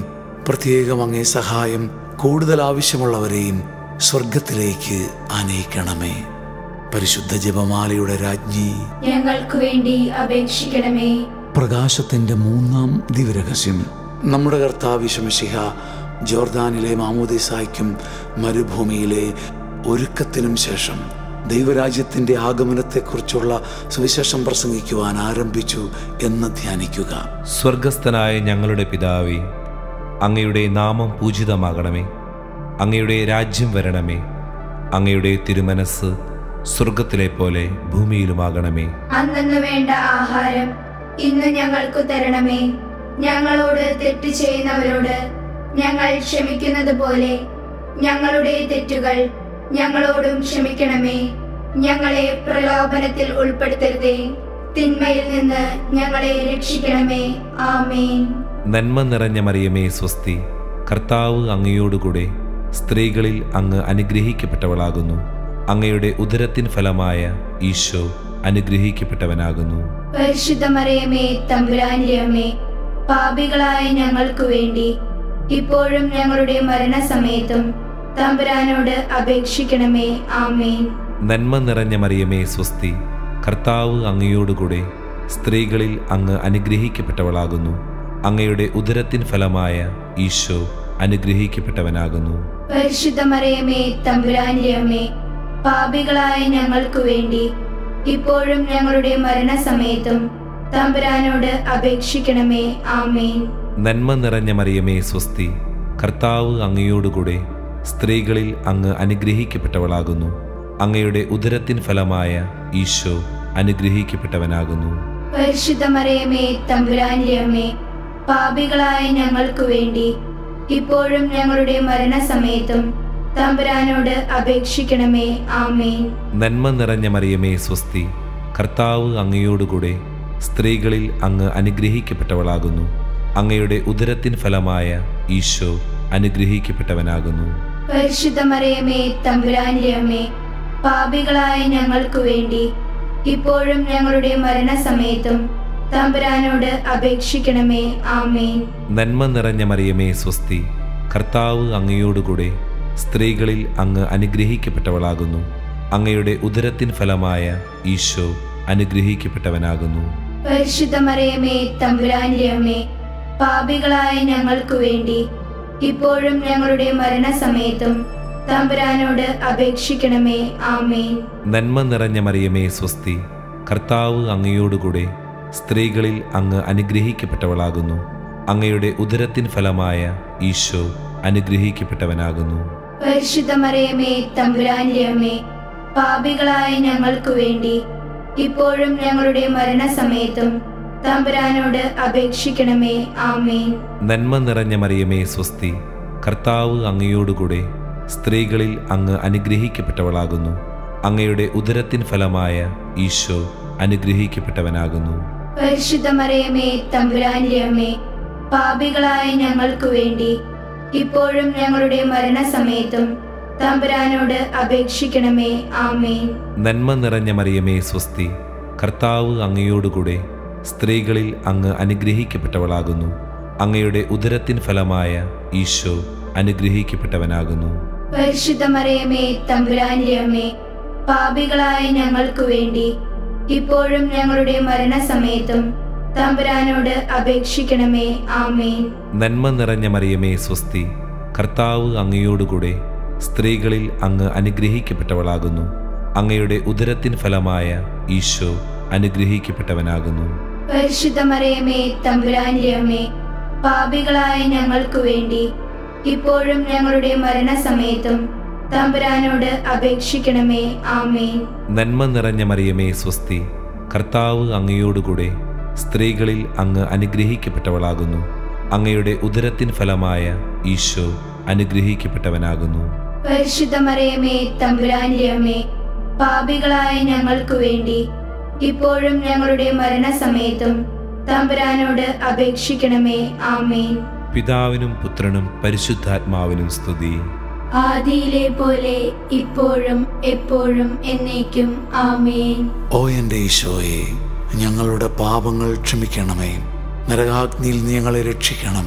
[SPEAKER 3] പ്രത്യേകം അങ്ങേ സഹായം കൂടുതൽ ആവശ്യമുള്ളവരെയും സ്വർഗത്തിലേക്ക് ആനയിക്കണമേ പരിശുദ്ധ ജപമാലയുടെ രാജ്ഞി
[SPEAKER 4] ഞങ്ങൾക്ക് വേണ്ടി അപേക്ഷിക്കണമേ
[SPEAKER 3] പ്രകാശത്തിന്റെ മൂന്നാം ദിവരഹസ്യം നമ്മുടെ കർത്താവിശമിഷിഹ ജോർദാനിലെ മാമോദിസായ്ക്കും മരുഭൂമിയിലെ ഒരുക്കത്തിനും ശേഷം ദൈവരാജ്യത്തിന്റെ ആഗമനത്തെക്കുറിച്ചുള്ള സുവിശേഷം പ്രസംഗിക്കുവാൻ ആരംഭിച്ചു എന്ന് ധ്യാനിക്കുക
[SPEAKER 1] സ്വർഗസ്ഥനായ ഞങ്ങളുടെ പിതാവേ അങ്ങയുടെ നാമം പൂജിതമാകണമേ അങ്ങയുടെ രാജ്യം വരണമേ അങ്ങയുടെ തിരുമനസ് സ്വർഗത്തിലെ പോലെ ഭൂമിയിലുമാകണമേ
[SPEAKER 4] അന്നു വേണ്ട ആഹാരം ഇന്ന് ഞങ്ങൾക്കു തരണമേ ഞങ്ങളോട് തെറ്റ് ചെയ്യുന്നവരോട് ഞങ്ങൾ ക്ഷമിക്കുന്നത് പോലെ ഞങ്ങളുടെ തെറ്റുകൾ ഞങ്ങളോടും ക്ഷമിക്കണമേ ഞങ്ങളെ പ്രലോഭനത്തിൽ ഉൾപ്പെടുത്തരുതേ തിന്മയിൽ നിന്ന് ഞങ്ങളെ രക്ഷിക്കണമേ ആമേൻ
[SPEAKER 1] നന്മ നിറഞ്ഞ മറിയമേ സ്വസ്തി കർത്താവ് അങ്ങയോടുകൂടെ സ്ത്രീകളിൽ അങ്ങ് അനുഗ്രഹിക്കപ്പെട്ടവളാകുന്നു അങ്ങയുടെ ഉദരത്തിൻ ഫലമായ ഈശോ അനുഗ്രഹിക്കപ്പെട്ടവനാകുന്നു
[SPEAKER 4] പരിശുദ്ധ മറിയമേ തമ്പുരാന്റെ അമ്മേ പാപികളായ ഞങ്ങൾക്കു വേണ്ടി ഇപ്പോഴും ഞങ്ങളുടെ മരണസമയത്തും തമ്പുരാനോട് അപേക്ഷിക്കണമേ ആമേൻ
[SPEAKER 1] നന്മ നിറഞ്ഞ മറിയമേ സ്വസ്തി കർത്താവ് അങ്ങയോടുകൂടെ സ്ത്രീകളിൽ അങ്ങ് അനുഗ്രഹിക്കപ്പെട്ടവളാകുന്നു അങ്ങയുടെ ഉദരത്തിൻ ഫലമായ ഈശോ അനുഗ്രഹിക്കപ്പെട്ടവനാകുന്നു
[SPEAKER 4] പരിശുദ്ധ മറിയമേ തമ്പുരാന്റെ അമ്മേ പാപികളായ ഞങ്ങൾക്കു വേണ്ടി ഇപ്പോഴും ഞങ്ങളുടെ മരണസമയത്തും തമ്പുരാനോട് അപേക്ഷിക്കണമേ ആമേൻ
[SPEAKER 1] നന്മ നിറഞ്ഞ മറിയമേ സ്വസ്തി കർത്താവ് അങ്ങയോടുകൂടെ സ്ത്രീകളിൽ അങ്ങ് അനുഗ്രഹിക്കപ്പെട്ടവളാകുന്നു അങ്ങയുടെ ഉദരത്തിൻ ഫലമായ ഈശോ അനുഗ്രഹിക്കപ്പെട്ടവനാകുന്നു
[SPEAKER 4] പരിശുദ്ധ മറിയമേ തമ്പുരാന്റെ അമ്മേ പാപികളായ ഞങ്ങൾക്കു വേണ്ടി ഇപ്പോഴും ഞങ്ങളുടെ മരണസമയത്തും തമ്പുരാനോട് അപേക്ഷിക്കണമേ ആമേൻ
[SPEAKER 1] നന്മ നിറഞ്ഞ മറിയമേ സ്വസ്തി കർത്താവ് അങ്ങയോടുകൂടെ സ്ത്രീകളിൽ അങ്ങ് അനുഗ്രഹിക്കപ്പെട്ടവളാകുന്നു അങ്ങയുടെ ഉദരത്തിൻ ഫലമായ ഈശോ അനുഗ്രഹിക്കപ്പെട്ടവനാകുന്നു
[SPEAKER 4] പരിശുദ്ധ മറിയമേ തമ്പുരാന്റെ അമ്മേ പാപികളായ ഞങ്ങൾക്കു വേണ്ടി ഇപ്പോഴും ഞങ്ങളുടെ മരണസമയത്തും തമ്പുരാനോട് അപേക്ഷിക്കണമേ ആമേൻ
[SPEAKER 1] നന്മ നിറഞ്ഞ മറിയമേ സ്വസ്തി കർത്താവ് അങ്ങയോടുകൂടെ സ്ത്രീകളിൽ അങ്ങ് അനുഗ്രഹിക്കപ്പെട്ടവളാകുന്നു അങ്ങയുടെ ഉദരത്തിൻ ഫലമായ ഈശോ അനുഗ്രഹിക്കപ്പെട്ടവനാകുന്നു
[SPEAKER 4] പരിശുദ്ധ മറിയമേ തമ്പുരാന്റെ അമ്മേ പാപികളായ ഞങ്ങൾക്കു വേണ്ടി ഇപ്പോഴും ഞങ്ങളുടെ മരണസമയത്തും തമ്പുരാനോട് അപേക്ഷിക്കണമേ ആമേൻ
[SPEAKER 1] നന്മ നിറഞ്ഞ മറിയമേ സ്വസ്തി കർത്താവ് അങ്ങയോടുകൂടെ സ്ത്രീകളിൽ അങ്ങ് അനുഗ്രഹിക്കപ്പെട്ടവളാകുന്നു അങ്ങയുടെ ഉദരത്തിൻ ഫലമായ ഈശോ അനുഗ്രഹിക്കപ്പെട്ടവനാകുന്നു
[SPEAKER 4] പരിശുദ്ധ മറിയമേ തമ്പുരാന്റെ അമ്മേ പാപികളായ ഞങ്ങൾക്കു വേണ്ടി ഇപ്പോഴും ഞങ്ങളുടെ മരണസമയത്തും തമ്പുരാനോട് അപേക്ഷിക്കണമേ ആമേൻ
[SPEAKER 1] നന്മ നിറഞ്ഞ മറിയമേ സ്വസ്തി കർത്താവ് അങ്ങയോടുകൂടെ സ്ത്രീകളിൽ അങ്ങ് അനുഗ്രഹിക്കപ്പെട്ടവളാകുന്നു അങ്ങയുടെ ഉദരത്തിൻ ഫലമായ ഈശോ അനുഗ്രഹിക്കപ്പെട്ടവനാകുന്നു
[SPEAKER 4] പരിശുദ്ധ മറിയമേ തമ്പുരാന്റെ അമ്മേ പാപികളായ ഞങ്ങൾക്കു വേണ്ടി ഇപ്പോഴും ഞങ്ങളുടെ മരണസമയത്തും തമ്പുരാനോട് അപേക്ഷിക്കണമേ ആമേൻ
[SPEAKER 1] നന്മ നിറഞ്ഞ മറിയമേ സ്വസ്തി കർത്താവ് അങ്ങയോടുകൂടെ സ്ത്രീകളിൽ അങ്ങ് അനുഗ്രഹിക്കപ്പെട്ടവളാകുന്നു അങ്ങയുടെ ഉദരത്തിൻ ഫലമായ ഈശോ അനുഗ്രഹിക്കപ്പെട്ടവനാകുന്നു
[SPEAKER 4] പരിശുദ്ധ മറിയമേ തമ്പുരാന്റെ അമ്മേ പാപികളായ ഞങ്ങൾക്കു വേണ്ടി ഇപ്പോഴും ഞങ്ങളുടെ മരണസമയത്തും തമ്പുരാനോട് അപേക്ഷിക്കണമേ ആമേൻ
[SPEAKER 1] നന്മ നിറഞ്ഞ മറിയമേ സ്വസ്തി കർത്താവ് അങ്ങയോടുകൂടെ സ്ത്രീകളിൽ അങ്ങ് അനുഗ്രഹിക്കപ്പെട്ടവളാകുന്നു അങ്ങയുടെ ഉദരത്തിൻ ഫലമായ ഈശോ അനുഗ്രഹിക്കപ്പെട്ടവനാകുന്നു
[SPEAKER 4] പരിശുദ്ധ മറിയമേ തമ്പുരാന്റെ അമ്മേ പാപികളായ ഞങ്ങൾക്കു വേണ്ടി ഇപ്പോഴും ഞങ്ങളുടെ മരണസമയത്തും തമ്പുരാനോട് അപേക്ഷിക്കണമേ ആമേൻ
[SPEAKER 1] നന്മ നിറഞ്ഞ മറിയമേ സ്വസ്തി കർത്താവ് അങ്ങയോടുകൂടെ സ്ത്രീകളിൽ അങ്ങ് അനുഗ്രഹിക്കപ്പെട്ടവളാകുന്നു അങ്ങയുടെ ഉദരത്തിൻ ഫലമായ ഈശോ അനുഗ്രഹിക്കപ്പെട്ടവനാകുന്നു
[SPEAKER 4] പരിശുദ്ധ മറിയമേ തമ്പുരാന്റെ അമ്മേ പാപികളായ ഞങ്ങൾക്കു വേണ്ടി ഇപ്പോഴും ഞങ്ങളുടെ മരണസമയത്തും തമ്പുരാനോട് അപേക്ഷിക്കണമേ ആമേൻ
[SPEAKER 1] പിതാവിനും പുത്രനും പരിശുദ്ധാത്മാവിനും സ്തുതി
[SPEAKER 4] ആദിയിലെ പോലെ ഇപ്പോഴും എപ്പോഴും എന്നേക്കും ആമേൻ
[SPEAKER 3] ഓ എൻ്റെ ഈശോയെ ഞങ്ങളുടെ പാപങ്ങൾ ക്ഷമിക്കണമേ നരകാഗ്നിയിൽ നീ ഞങ്ങളെ രക്ഷിക്കണമേ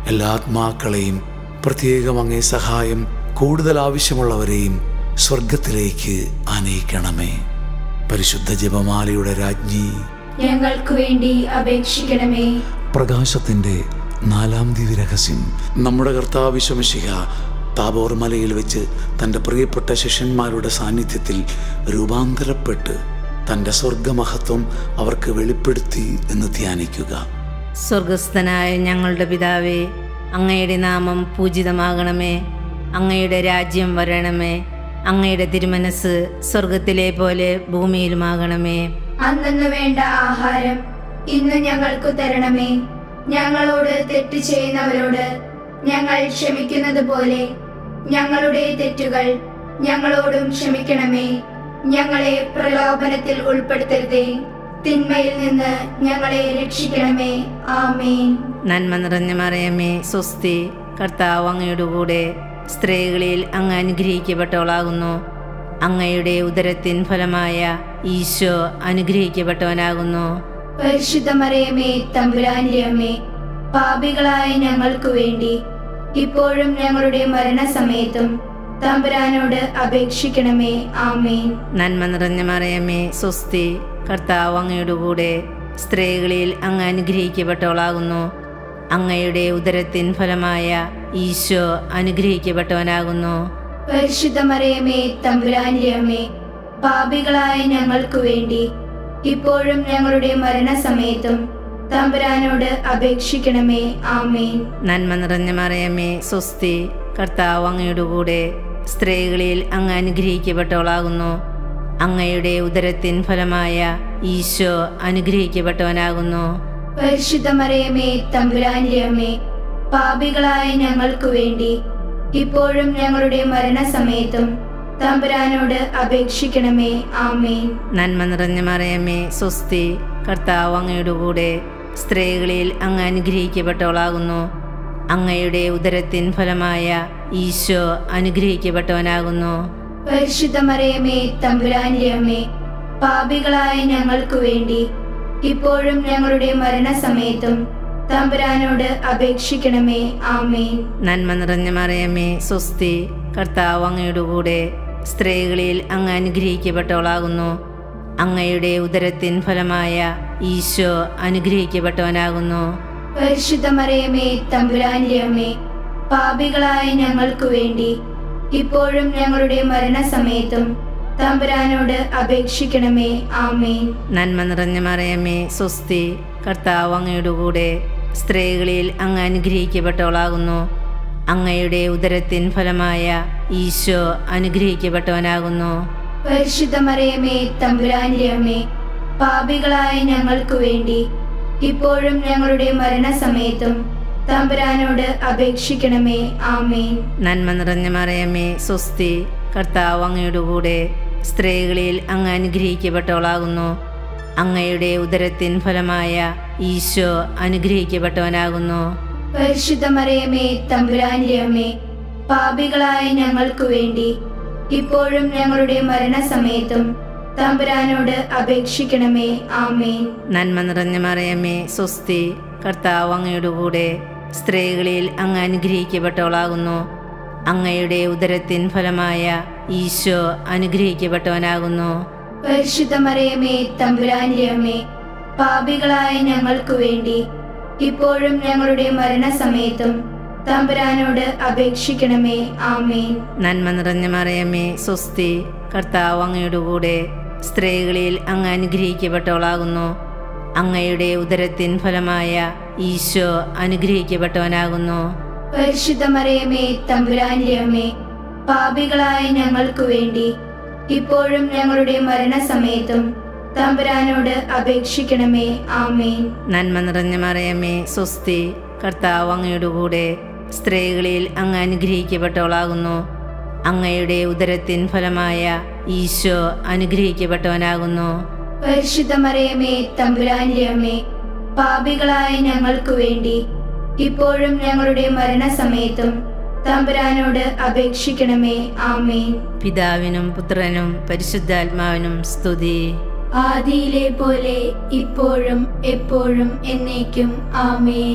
[SPEAKER 3] എല്ലാ ആത്മാക്കളെയും പ്രത്യേകം അങ്ങേ സഹായം കൂടുതൽ ആവശ്യമുള്ളവരെയും സ്വർഗത്തിലേക്ക് ആനയിക്കണമേ പരിശുദ്ധ ജപമാലയുടെ രാജ്ഞി
[SPEAKER 4] ഞങ്ങൾക്ക് വേണ്ടി അപേക്ഷിക്കണമേ
[SPEAKER 3] പ്രകാശത്തിൻ്റെ നാലാം ദിവ്യരഹസ്യം നമ്മുടെ കർത്താവിശ്വമിശിഹ താബോർ മലയിൽ വെച്ച് തൻ്റെ പ്രിയപ്പെട്ട ശിഷ്യന്മാരുടെ സാന്നിധ്യത്തിൽ രൂപാന്തരപ്പെട്ട് തൻ്റെ സ്വർഗമഹത്വം അവർക്ക് വെളിപ്പെടുത്തി എന്ന് ധ്യാനിക്കുക
[SPEAKER 7] സ്വർഗസ്ഥനായ ഞങ്ങളുടെ പിതാവേ അങ്ങയുടെ നാമം പൂജിതമാകണമേ അങ്ങയുടെ രാജ്യം വരണമേ അങ്ങയുടെ തിരുമനസ് സ്വർഗത്തിലെ പോലെ ഭൂമിയിലുമാകണമേ
[SPEAKER 4] അന്നു വേണ്ട ആഹാരം ഇന്ന് ഞങ്ങൾക്ക് തരണമേ ഞങ്ങളോട് തെറ്റ് ചെയ്യുന്നവരോട് ഞങ്ങൾ ക്ഷമിക്കുന്നത് പോലെ ഞങ്ങളുടെ തെറ്റുകൾ ഞങ്ങളോടും ക്ഷമിക്കണമേ ഞങ്ങളെ പ്രലോഭനത്തിൽ ഉൾപ്പെടുത്തരുതേ തിന്മയിൽ നിന്ന് ഞങ്ങളെ രക്ഷിക്കണമേ ആമേൻ
[SPEAKER 7] നന്മ നിറഞ്ഞ മറിയമേ സ്വസ്തി കർത്താവ് അങ്ങയുടെ കൂടെ സ്ത്രീകളിൽ അങ്ങ് അനുഗ്രഹിക്കപ്പെട്ടവളാകുന്നു അങ്ങയുടെ ഉദരത്തിൻ ഫലമായ ഈശോ അനുഗ്രഹിക്കപ്പെട്ടവനാകുന്നു
[SPEAKER 4] പരിശുദ്ധ മറിയമേ തമ്പുരാന്റെ അമ്മേ പാപികളായ ഞങ്ങൾക്ക് വേണ്ടി ഇപ്പോഴും ഞങ്ങളുടെ മരണസമയത്തും തമ്പുരാനോട് അപേക്ഷിക്കണമേ ആമേൻ
[SPEAKER 7] നന്മ നിറഞ്ഞ മറിയമേ സ്വസ്തി കർത്താവ് അങ്ങയുടെ കൂടെ സ്ത്രീകളിൽ അങ്ങ് അനുഗ്രഹിക്കപ്പെട്ടവളാകുന്നു അങ്ങയുടെ ഉദരത്തിൻ ഫലമായ ഈശോ അനുഗ്രഹിക്കപ്പെട്ടവനാകുന്നു
[SPEAKER 4] പരിശുദ്ധ മറിയമേ തമ്പുരാന്റെ അമ്മേ പാപികളായ ഞങ്ങൾക്ക് വേണ്ടി ഇപ്പോഴും ഞങ്ങളുടെ മരണസമയത്തും തമ്പുരാനോട് അപേക്ഷിക്കണമേ ആമേൻ
[SPEAKER 7] നന്മ നിറഞ്ഞ മറിയമേ സ്വസ്തി കർത്താവ് അങ്ങയുടെ കൂടെ സ്ത്രീകളിൽ അങ്ങ് അനുഗ്രഹിക്കപ്പെട്ടവളാകുന്നു അങ്ങയുടെ ഉദരത്തിൻ ഫലമായ ഈശോ അനുഗ്രഹിക്കപ്പെട്ടവനാകുന്നു
[SPEAKER 4] പരിശുദ്ധ മറിയമേ തമ്പുരാന്റെ അമ്മേ പാപികളായ ഞങ്ങൾക്ക് വേണ്ടി ഇപ്പോഴും ഞങ്ങളുടെ മരണസമയത്തും തമ്പുരാനോട് അപേക്ഷിക്കണമേ ആമേൻ
[SPEAKER 7] നന്മ നിറഞ്ഞ മറിയമേ സ്വസ്തി കർത്താവ് അങ്ങയുടെ കൂടെ സ്ത്രീകളിൽ അങ്ങ് അനുഗ്രഹിക്കപ്പെട്ടവളാകുന്നു അങ്ങയുടെ ഉദരത്തിൻ ഫലമായ ഈശോ അനുഗ്രഹിക്കപ്പെട്ടവനാകുന്നു
[SPEAKER 4] പരിശുദ്ധ മറിയമേ തമ്പുരാന്റെ അമ്മേ പാപികളായ ഞങ്ങൾക്ക് വേണ്ടി ഇപ്പോഴും ഞങ്ങളുടെ മരണസമയത്തും തമ്പുരാനോട് അപേക്ഷിക്കണമേ ആമേൻ
[SPEAKER 7] നന്മ നിറഞ്ഞ മറിയമേ സ്വസ്തി കർത്താവ് അങ്ങയുടെ കൂടെ സ്ത്രീകളിൽ അങ്ങ് അനുഗ്രഹിക്കപ്പെട്ടവളാകുന്നു അങ്ങയുടെ ഉദരത്തിൻ ഫലമായ ഈശോ അനുഗ്രഹിക്കപ്പെട്ടവനാകുന്നു
[SPEAKER 4] പരിശുദ്ധ മറിയമേ തമ്പുരാന്റെ അമ്മേ പാപികളായ ഞങ്ങൾക്ക് വേണ്ടി ഇപ്പോഴും ഞങ്ങളുടെ മരണസമയത്തും തമ്പുരാനോട് അപേക്ഷിക്കണമേ ആമേൻ
[SPEAKER 7] നന്മ നിറഞ്ഞ മറിയമേ സ്വസ്തി കർത്താവ് അങ്ങയുടെ കൂടെ സ്ത്രീകളിൽ അങ്ങ് അനുഗ്രഹിക്കപ്പെട്ടവളാകുന്നു അങ്ങയുടെ ഉദരത്തിൻ ഫലമായ ഈശോ അനുഗ്രഹിക്കപ്പെട്ടവനാകുന്നു
[SPEAKER 4] പരിശുദ്ധ മറിയമേ തമ്പുരാന്റെ അമ്മേ പാപികളായ ഞങ്ങൾക്ക് വേണ്ടി ഇപ്പോഴും ഞങ്ങളുടെ മരണസമയത്തും തമ്പുരാനോട് അപേക്ഷിക്കണമേ ആമേൻ
[SPEAKER 7] നന്മ നിറഞ്ഞ മറിയമേ സ്വസ്തി കർത്താവ് അങ്ങയുടെ കൂടെ സ്ത്രീകളിൽ അങ്ങ് അനുഗ്രഹിക്കപ്പെട്ടവളാകുന്നു അങ്ങയുടെ ഉദരത്തിൻ ഫലമായ ഈശോ അനുഗ്രഹിക്കപ്പെട്ടവനാകുന്നു
[SPEAKER 4] പരിശുദ്ധ മറിയമേ തമ്പുരാന്റെ അമ്മേ പാപികളായ ഞങ്ങൾക്ക് വേണ്ടി ഇപ്പോഴും ഞങ്ങളുടെ മരണസമയത്തും തമ്പുരാനോട് അപേക്ഷിക്കണമേ ആമേൻ
[SPEAKER 7] നന്മ നിറഞ്ഞ മറിയമേ സ്വസ്തി കർത്താവ് അങ്ങയുടെ കൂടെ സ്ത്രീകളിൽ അങ്ങ് അനുഗ്രഹിക്കപ്പെട്ടവളാകുന്നു അങ്ങയുടെ ഉദരത്തിൻ ഫലമായ ഈശോ അനുഗ്രഹിക്കപ്പെട്ടവനാകുന്നു
[SPEAKER 4] പരിശുദ്ധ മറിയമേ തമ്പുരാന്റെ അമ്മേ പാപികളായ ഞങ്ങൾക്ക് വേണ്ടി ഇപ്പോഴും ഞങ്ങളുടെ മരണസമയത്തും തമ്പുരാനോട് അപേക്ഷിക്കണമേ ആമേൻ
[SPEAKER 7] നന്മ നിറഞ്ഞ മറിയമേ സ്വസ്തി കർത്താവ് അങ്ങയുടെ കൂടെ സ്ത്രീകളിൽ അങ്ങ് അനുഗ്രഹിക്കപ്പെട്ടവളാകുന്നു അങ്ങയുടെ ഉദരത്തിൻ ഫലമായ ഈശോ അനുഗ്രഹിക്കപ്പെട്ടവനാകുന്നു
[SPEAKER 4] പരിശുദ്ധ മറിയമേ തമ്പുരാന്റെ അമ്മേ പാപികളായ ഞങ്ങൾക്ക് വേണ്ടി ഇപ്പോഴും ഞങ്ങളുടെ മരണസമയത്തും തമ്പുരാനോട് അപേക്ഷിക്കണമേ ആമേൻ
[SPEAKER 7] നന്മ നിറഞ്ഞ മറിയമേ സ്വസ്തി കർത്താവ് അങ്ങയുടെ കൂടെ സ്ത്രീകളിൽ അങ്ങ് അനുഗ്രഹിക്കപ്പെട്ടവളാകുന്നു അങ്ങയുടെ ഉദരത്തിൻ ഫലമായ ഈശോ അനുഗ്രഹിക്കപ്പെട്ടവനാകുന്നു
[SPEAKER 4] പരിശുദ്ധ മറിയമേ തമ്പുരാന്റെ അമ്മേ പാപികളായ ഞങ്ങൾക്ക് വേണ്ടി ഇപ്പോഴും ഞങ്ങളുടെ മരണസമയത്തും തമ്പുരാനോട് അപേക്ഷിക്കണമേ ആമേൻ
[SPEAKER 7] പിതാവിനും പുത്രനും പരിശുദ്ധാത്മാവിനും സ്തുതി
[SPEAKER 4] ആദിയിലെ പോലെ ഇപ്പോഴും എപ്പോഴും എന്നേക്കും ആമേൻ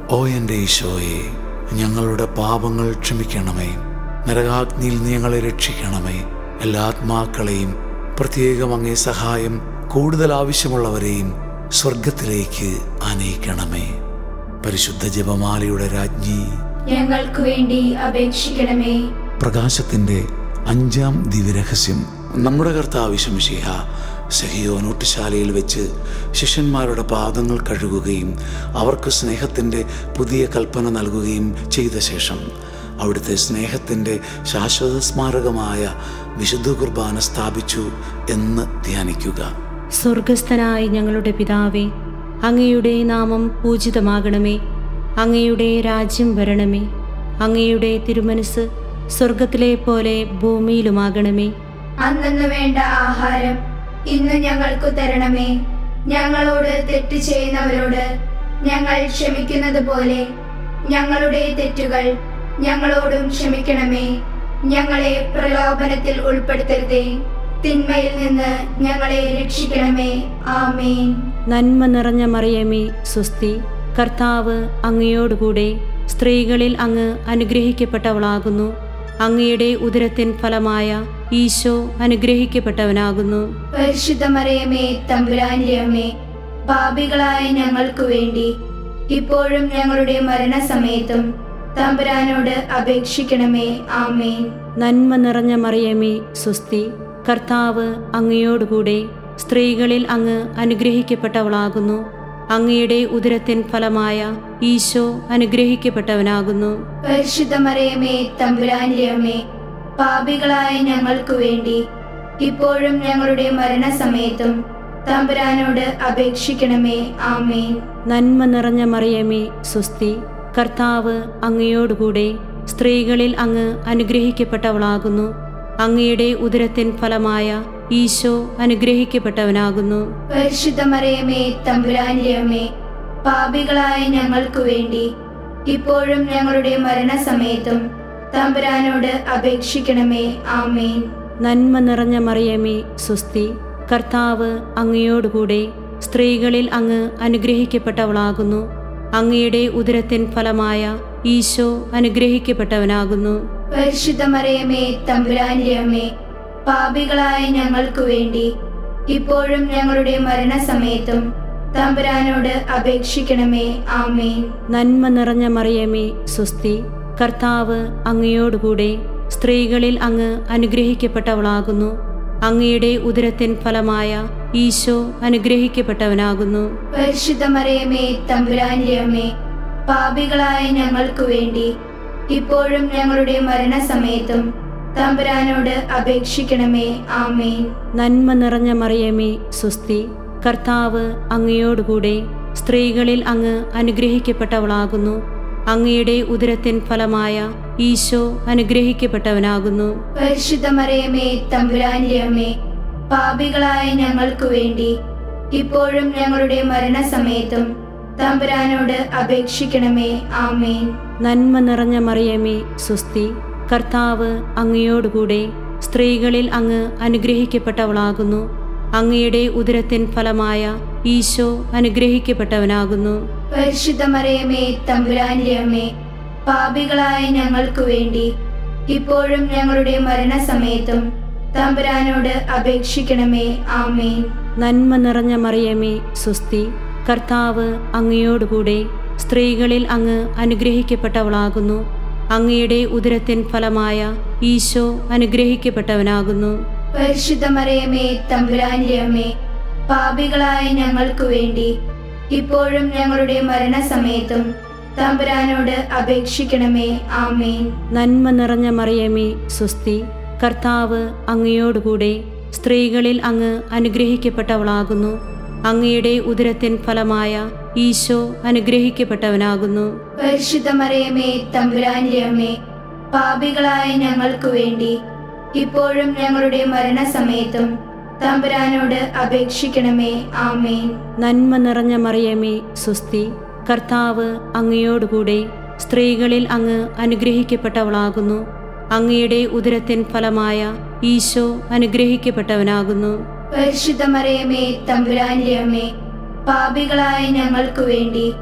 [SPEAKER 3] ഓ എൻ്റെ ഈശോയെ ഞങ്ങളുടെ പാപങ്ങൾ ക്ഷമിക്കണമേ നരകാഗ്നിയിൽ നീ ഞങ്ങളെ രക്ഷിക്കണമേ എല്ലാ ആത്മാക്കളെയും പ്രത്യേകം അങ്ങേ സഹായം കൂടുതൽ ആവശ്യമുള്ളവരെയും സ്വർഗത്തിലേക്ക് ആനയിക്കണമേ പരിശുദ്ധ ജപമാലയുടെ രാജ്ഞി
[SPEAKER 4] ഞങ്ങൾക്ക് വേണ്ടി അപേക്ഷിക്കണമേ
[SPEAKER 3] പ്രകാശത്തിൻ്റെ അഞ്ചാം ദിവ്യരഹസ്യം നമ്മുടെ കർത്താവ് ശംഷിഹ സഹിയോനൂട്ടുശാലയിൽ വെച്ച് ശിഷ്യന്മാരുടെ പാദങ്ങൾ കഴുകുകയും അവർക്ക് സ്നേഹത്തിൻ്റെ പുതിയ കൽപ്പന നൽകുകയും ചെയ്ത ശേഷം അവിടുത്തെ സ്നേഹത്തിൻ്റെ ശാശ്വത സ്മാരകമായ വിശുദ്ധ കുർബാന സ്ഥാപിച്ചു എന്ന് ധ്യാനിക്കുക
[SPEAKER 8] സ്വർഗസ്ഥനായ ഞങ്ങളുടെ പിതാവേ അങ്ങയുടെ നാമം പൂജിതമാകണമേ അങ്ങയുടെ രാജ്യം വരണമേ അങ്ങയുടെ തിരുമനസ് സ്വർഗത്തിലെ പോലെ ഭൂമിയിലുമാകണമേ
[SPEAKER 4] അന്നു വേണ്ട ആഹാരം ഇന്ന് ഞങ്ങൾക്കു തരണമേ ഞങ്ങളോട് തെറ്റ് ചെയ്യുന്നവരോട് ഞങ്ങൾ ക്ഷമിക്കുന്നത് പോലെ ഞങ്ങളുടെ തെറ്റുകൾ ഞങ്ങളോടും ക്ഷമിക്കണമേ ഞങ്ങളെ പ്രലോഭനത്തിൽ ഉൾപ്പെടുത്തരുതേ തിന്മയിൽ നിന്ന് ഞങ്ങളെ രക്ഷിക്കണമേ ആമേൻ
[SPEAKER 8] നന്മ നിറഞ്ഞ മറിയമേ സുസ്തി കർത്താവ് അങ്ങയോടുകൂടെ സ്ത്രീകളിൽ അങ്ങ് അനുഗ്രഹിക്കപ്പെട്ടവളാകുന്നു അങ്ങയുടെ ഉദരത്തിൻ ഫലമായ ഈശോ അനുഗ്രഹിക്കപ്പെട്ടവനാകുന്നു
[SPEAKER 4] പരിശുദ്ധ മറിയമേ തമ്പുരാന്റെ അമ്മേ പാപികളായ ഞങ്ങൾക്കു വേണ്ടി ഇപ്പോഴും ഞങ്ങളുടെ മരണസമയത്തും തമ്പുരാനോട് അപേക്ഷിക്കണമേ ആമേൻ
[SPEAKER 8] നന്മ നിറഞ്ഞ മറിയമേ സുസ്തി കർത്താവ് അങ്ങയോടുകൂടെ സ്ത്രീകളിൽ അങ്ങ് അനുഗ്രഹിക്കപ്പെട്ടവളാകുന്നു അങ്ങയുടെ ഉദരത്തിൻ ഫലമായ ഈശോ അനുഗ്രഹിക്കപ്പെട്ടവനാകുന്നു
[SPEAKER 4] പരിശുദ്ധ മറിയമേ തമ്പുരാന്റെ അമ്മേ പാപികളായ ഞങ്ങൾക്കു വേണ്ടി ഇപ്പോഴും ഞങ്ങളുടെ മരണസമയത്തും തമ്പുരാനോട് അപേക്ഷിക്കണമേ ആമേൻ
[SPEAKER 8] നന്മ നിറഞ്ഞ മറിയമേ സുസ്തി കർത്താവ് അങ്ങയോടുകൂടെ സ്ത്രീകളിൽ അങ്ങ് അനുഗ്രഹിക്കപ്പെട്ടവളാകുന്നു അങ്ങയുടെ ഉദരത്തിൻ ഫലമായ ഈശോ അനുഗ്രഹിക്കപ്പെട്ടവനാകുന്നു
[SPEAKER 4] പരിശുദ്ധ മറിയമേ തമ്പുരാന്റെ അമ്മേ പാപികളായ ഞങ്ങൾക്കു വേണ്ടി ഇപ്പോഴും ഞങ്ങളുടെ മരണസമയത്തും തമ്പുരാനോട് അപേക്ഷിക്കണമേ ആമേൻ
[SPEAKER 8] നന്മ നിറഞ്ഞ മറിയമേ സുസ്തി കർത്താവ് അങ്ങയോടുകൂടെ സ്ത്രീകളിൽ അങ്ങ് അനുഗ്രഹിക്കപ്പെട്ടവളാകുന്നു അങ്ങയുടെ ഉദരത്തിൻ ഫലമായ ഈശോ അനുഗ്രഹിക്കപ്പെട്ടവനാകുന്നു
[SPEAKER 4] പരിശുദ്ധ മറിയമേ തമ്പുരാന്റെ അമ്മേ പാപികളായ ഞങ്ങൾക്കു വേണ്ടി ഇപ്പോഴും ഞങ്ങളുടെ മരണസമയത്തും തമ്പുരാനോട് അപേക്ഷിക്കണമേ ആമേൻ
[SPEAKER 8] നന്മ നിറഞ്ഞ മറിയമേ സുസ്തി കർത്താവ് അങ്ങയോടുകൂടെ സ്ത്രീകളിൽ അങ്ങ് അനുഗ്രഹിക്കപ്പെട്ടവളാകുന്നു അങ്ങയുടെ ഉദരത്തിൻ ഫലമായ ഈശോ അനുഗ്രഹിക്കപ്പെട്ടവനാകുന്നു
[SPEAKER 4] പരിശുദ്ധ മറിയമേ തമ്പുരാന്റെ അമ്മേ പാപികളായ ഞങ്ങൾക്കു വേണ്ടി ഇപ്പോഴും ഞങ്ങളുടെ മരണസമയത്തും തമ്പുരാനോട് അപേക്ഷിക്കണമേ ആമേൻ
[SPEAKER 8] നന്മ നിറഞ്ഞ മറിയമേ സുസ്തി കർത്താവ് അങ്ങയോടുകൂടെ സ്ത്രീകളിൽ അങ്ങ് അനുഗ്രഹിക്കപ്പെട്ടവളാകുന്നു അങ്ങയുടെ ഉദരത്തിൻ ഫലമായ ഈശോ അനുഗ്രഹിക്കപ്പെട്ടവനാകുന്നു
[SPEAKER 4] പരിശുദ്ധ മറിയമേ തമ്പുരാന്റെ അമ്മേ പാപികളായ ഞങ്ങൾക്കു വേണ്ടി ഇപ്പോഴും ഞങ്ങളുടെ മരണസമയത്തും തമ്പുരാനോട് അപേക്ഷിക്കണമേ ആമേൻ
[SPEAKER 8] നന്മ നിറഞ്ഞ മറിയമേ സുസ്തി കർത്താവ് അങ്ങയോടുകൂടെ സ്ത്രീകളിൽ അങ്ങ് അനുഗ്രഹിക്കപ്പെട്ടവളാകുന്നു അങ്ങയുടെ ഉദരത്തിൻ ഫലമായ ഈശോ അനുഗ്രഹിക്കപ്പെട്ടവനാകുന്നു
[SPEAKER 4] പരിശുദ്ധ മറിയമേ തമ്പുരാന്റെ അമ്മേ പാപികളായ ഞങ്ങൾക്കു വേണ്ടി ഇപ്പോഴും ഞങ്ങളുടെ മരണസമയത്തും തമ്പുരാനോട് അപേക്ഷിക്കണമേ ആമേൻ
[SPEAKER 8] നന്മ നിറഞ്ഞ മറിയമേ സുസ്തി കർത്താവ് അങ്ങയോടുകൂടെ സ്ത്രീകളിൽ അങ്ങ് അനുഗ്രഹിക്കപ്പെട്ടവളാകുന്നു അങ്ങയുടെ ഉദരത്തിൻ ഫലമായ ഈശോ അനുഗ്രഹിക്കപ്പെട്ടവനാകുന്നു
[SPEAKER 4] പരിശുദ്ധ മറിയമേ തമ്പുരാന്റെ അമ്മേ പാപികളായ ഞങ്ങൾക്കു വേണ്ടി ഇപ്പോഴും ഞങ്ങളുടെ മരണസമയത്തും തമ്പുരാനോട് അപേക്ഷിക്കണമേ ആമേൻ
[SPEAKER 8] നന്മ നിറഞ്ഞ മറിയമേ സുസ്തി കർത്താവ് അങ്ങയോടുകൂടെ സ്ത്രീകളിൽ അങ്ങ് അനുഗ്രഹിക്കപ്പെട്ടവളാകുന്നു അങ്ങയുടെ ഉദരത്തിൻ ഫലമായ ഈശോ അനുഗ്രഹിക്കപ്പെട്ടവനാകുന്നു
[SPEAKER 4] പരിശുദ്ധ മറിയമേ തമ്പുരാന്റെ അമ്മേ പാപികളായ ഞങ്ങൾക്കു വേണ്ടി ഇപ്പോഴും ഞങ്ങളുടെ മരണസമയത്തും തമ്പുരാനോട് അപേക്ഷിക്കണമേ ആമേൻ
[SPEAKER 8] നന്മ നിറഞ്ഞ മറിയമേ സുസ്തി കർത്താവ് അങ്ങയോടുകൂടെ സ്ത്രീകളിൽ അങ്ങ് അനുഗ്രഹിക്കപ്പെട്ടവളാകുന്നു അങ്ങയുടെ ഉദരത്തിൻ ഫലമായ ഈശോ അനുഗ്രഹിക്കപ്പെട്ടവനാകുന്നു
[SPEAKER 4] പരിശുദ്ധ മറിയമേ തമ്പുരാന്റെ അമ്മേ പാപികളായ ഞങ്ങൾക്കു വേണ്ടി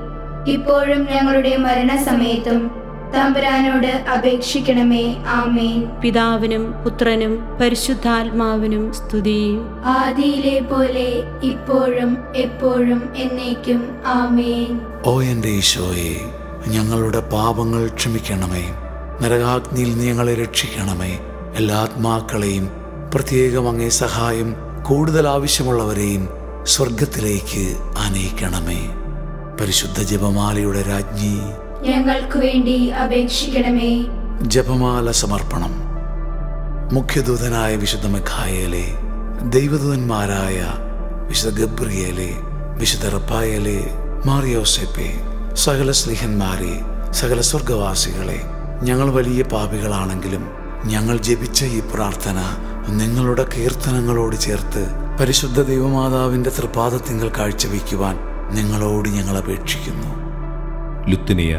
[SPEAKER 4] ഇപ്പോഴും ഞങ്ങളുടെ മരണസമയത്തും തമ്പുരാനോട് അപേക്ഷിക്കണമേ ആമേൻ
[SPEAKER 8] പിതാവിനും പുത്രനും പരിശുദ്ധാത്മാവിനും സ്തുതി
[SPEAKER 4] ആദിയിലെ പോലെ ഇപ്പോഴും എപ്പോഴും എന്നേക്കും ആമേൻ
[SPEAKER 3] ഓ എൻ്റെ ഈശോയെ ഞങ്ങളുടെ പാപങ്ങൾ ക്ഷമിക്കണമേ നരകാഗ്നിയിൽ നീ ഞങ്ങളെ രക്ഷിക്കണമേ എല്ലാ ആത്മാക്കളെയും പ്രത്യേകം അങ്ങേ സഹായം കൂടുതൽ ആവശ്യമുള്ളവരെയും സ്വർഗത്തിലേക്ക് ആനയിക്കണമേ പരിശുദ്ധ ജപമാലയുടെ രാജ്ഞി
[SPEAKER 4] ഞങ്ങൾക്ക് വേണ്ടി അപേക്ഷിക്കണമേ
[SPEAKER 3] ജപമാല സമർപ്പണം മുഖ്യദൂതനായ വിശുദ്ധ മെഖായേലെ ദൈവദൂതന്മാരായ വിശുദ്ധ ഗബ്രിയേലെ വിശുദ്ധ റപ്പായേലെ മാറിയോസെപ്പെ സകല സ്ലിഹന്മാരെ സകല സ്വർഗവാസികളെ ഞങ്ങൾ വലിയ പാപികളാണെങ്കിലും ഞങ്ങൾ ജപിച്ച ഈ പ്രാർത്ഥന നിങ്ങളുടെ കീർത്തനങ്ങളോട് ചേർത്ത് പരിശുദ്ധ ദൈവമാതാവിൻ്റെ തൃപാദത്തിങ്കൽ കാഴ്ചവെക്കുവാൻ നിങ്ങളോട് ഞങ്ങൾ അപേക്ഷിക്കുന്നു
[SPEAKER 1] ലുത്തിനിയ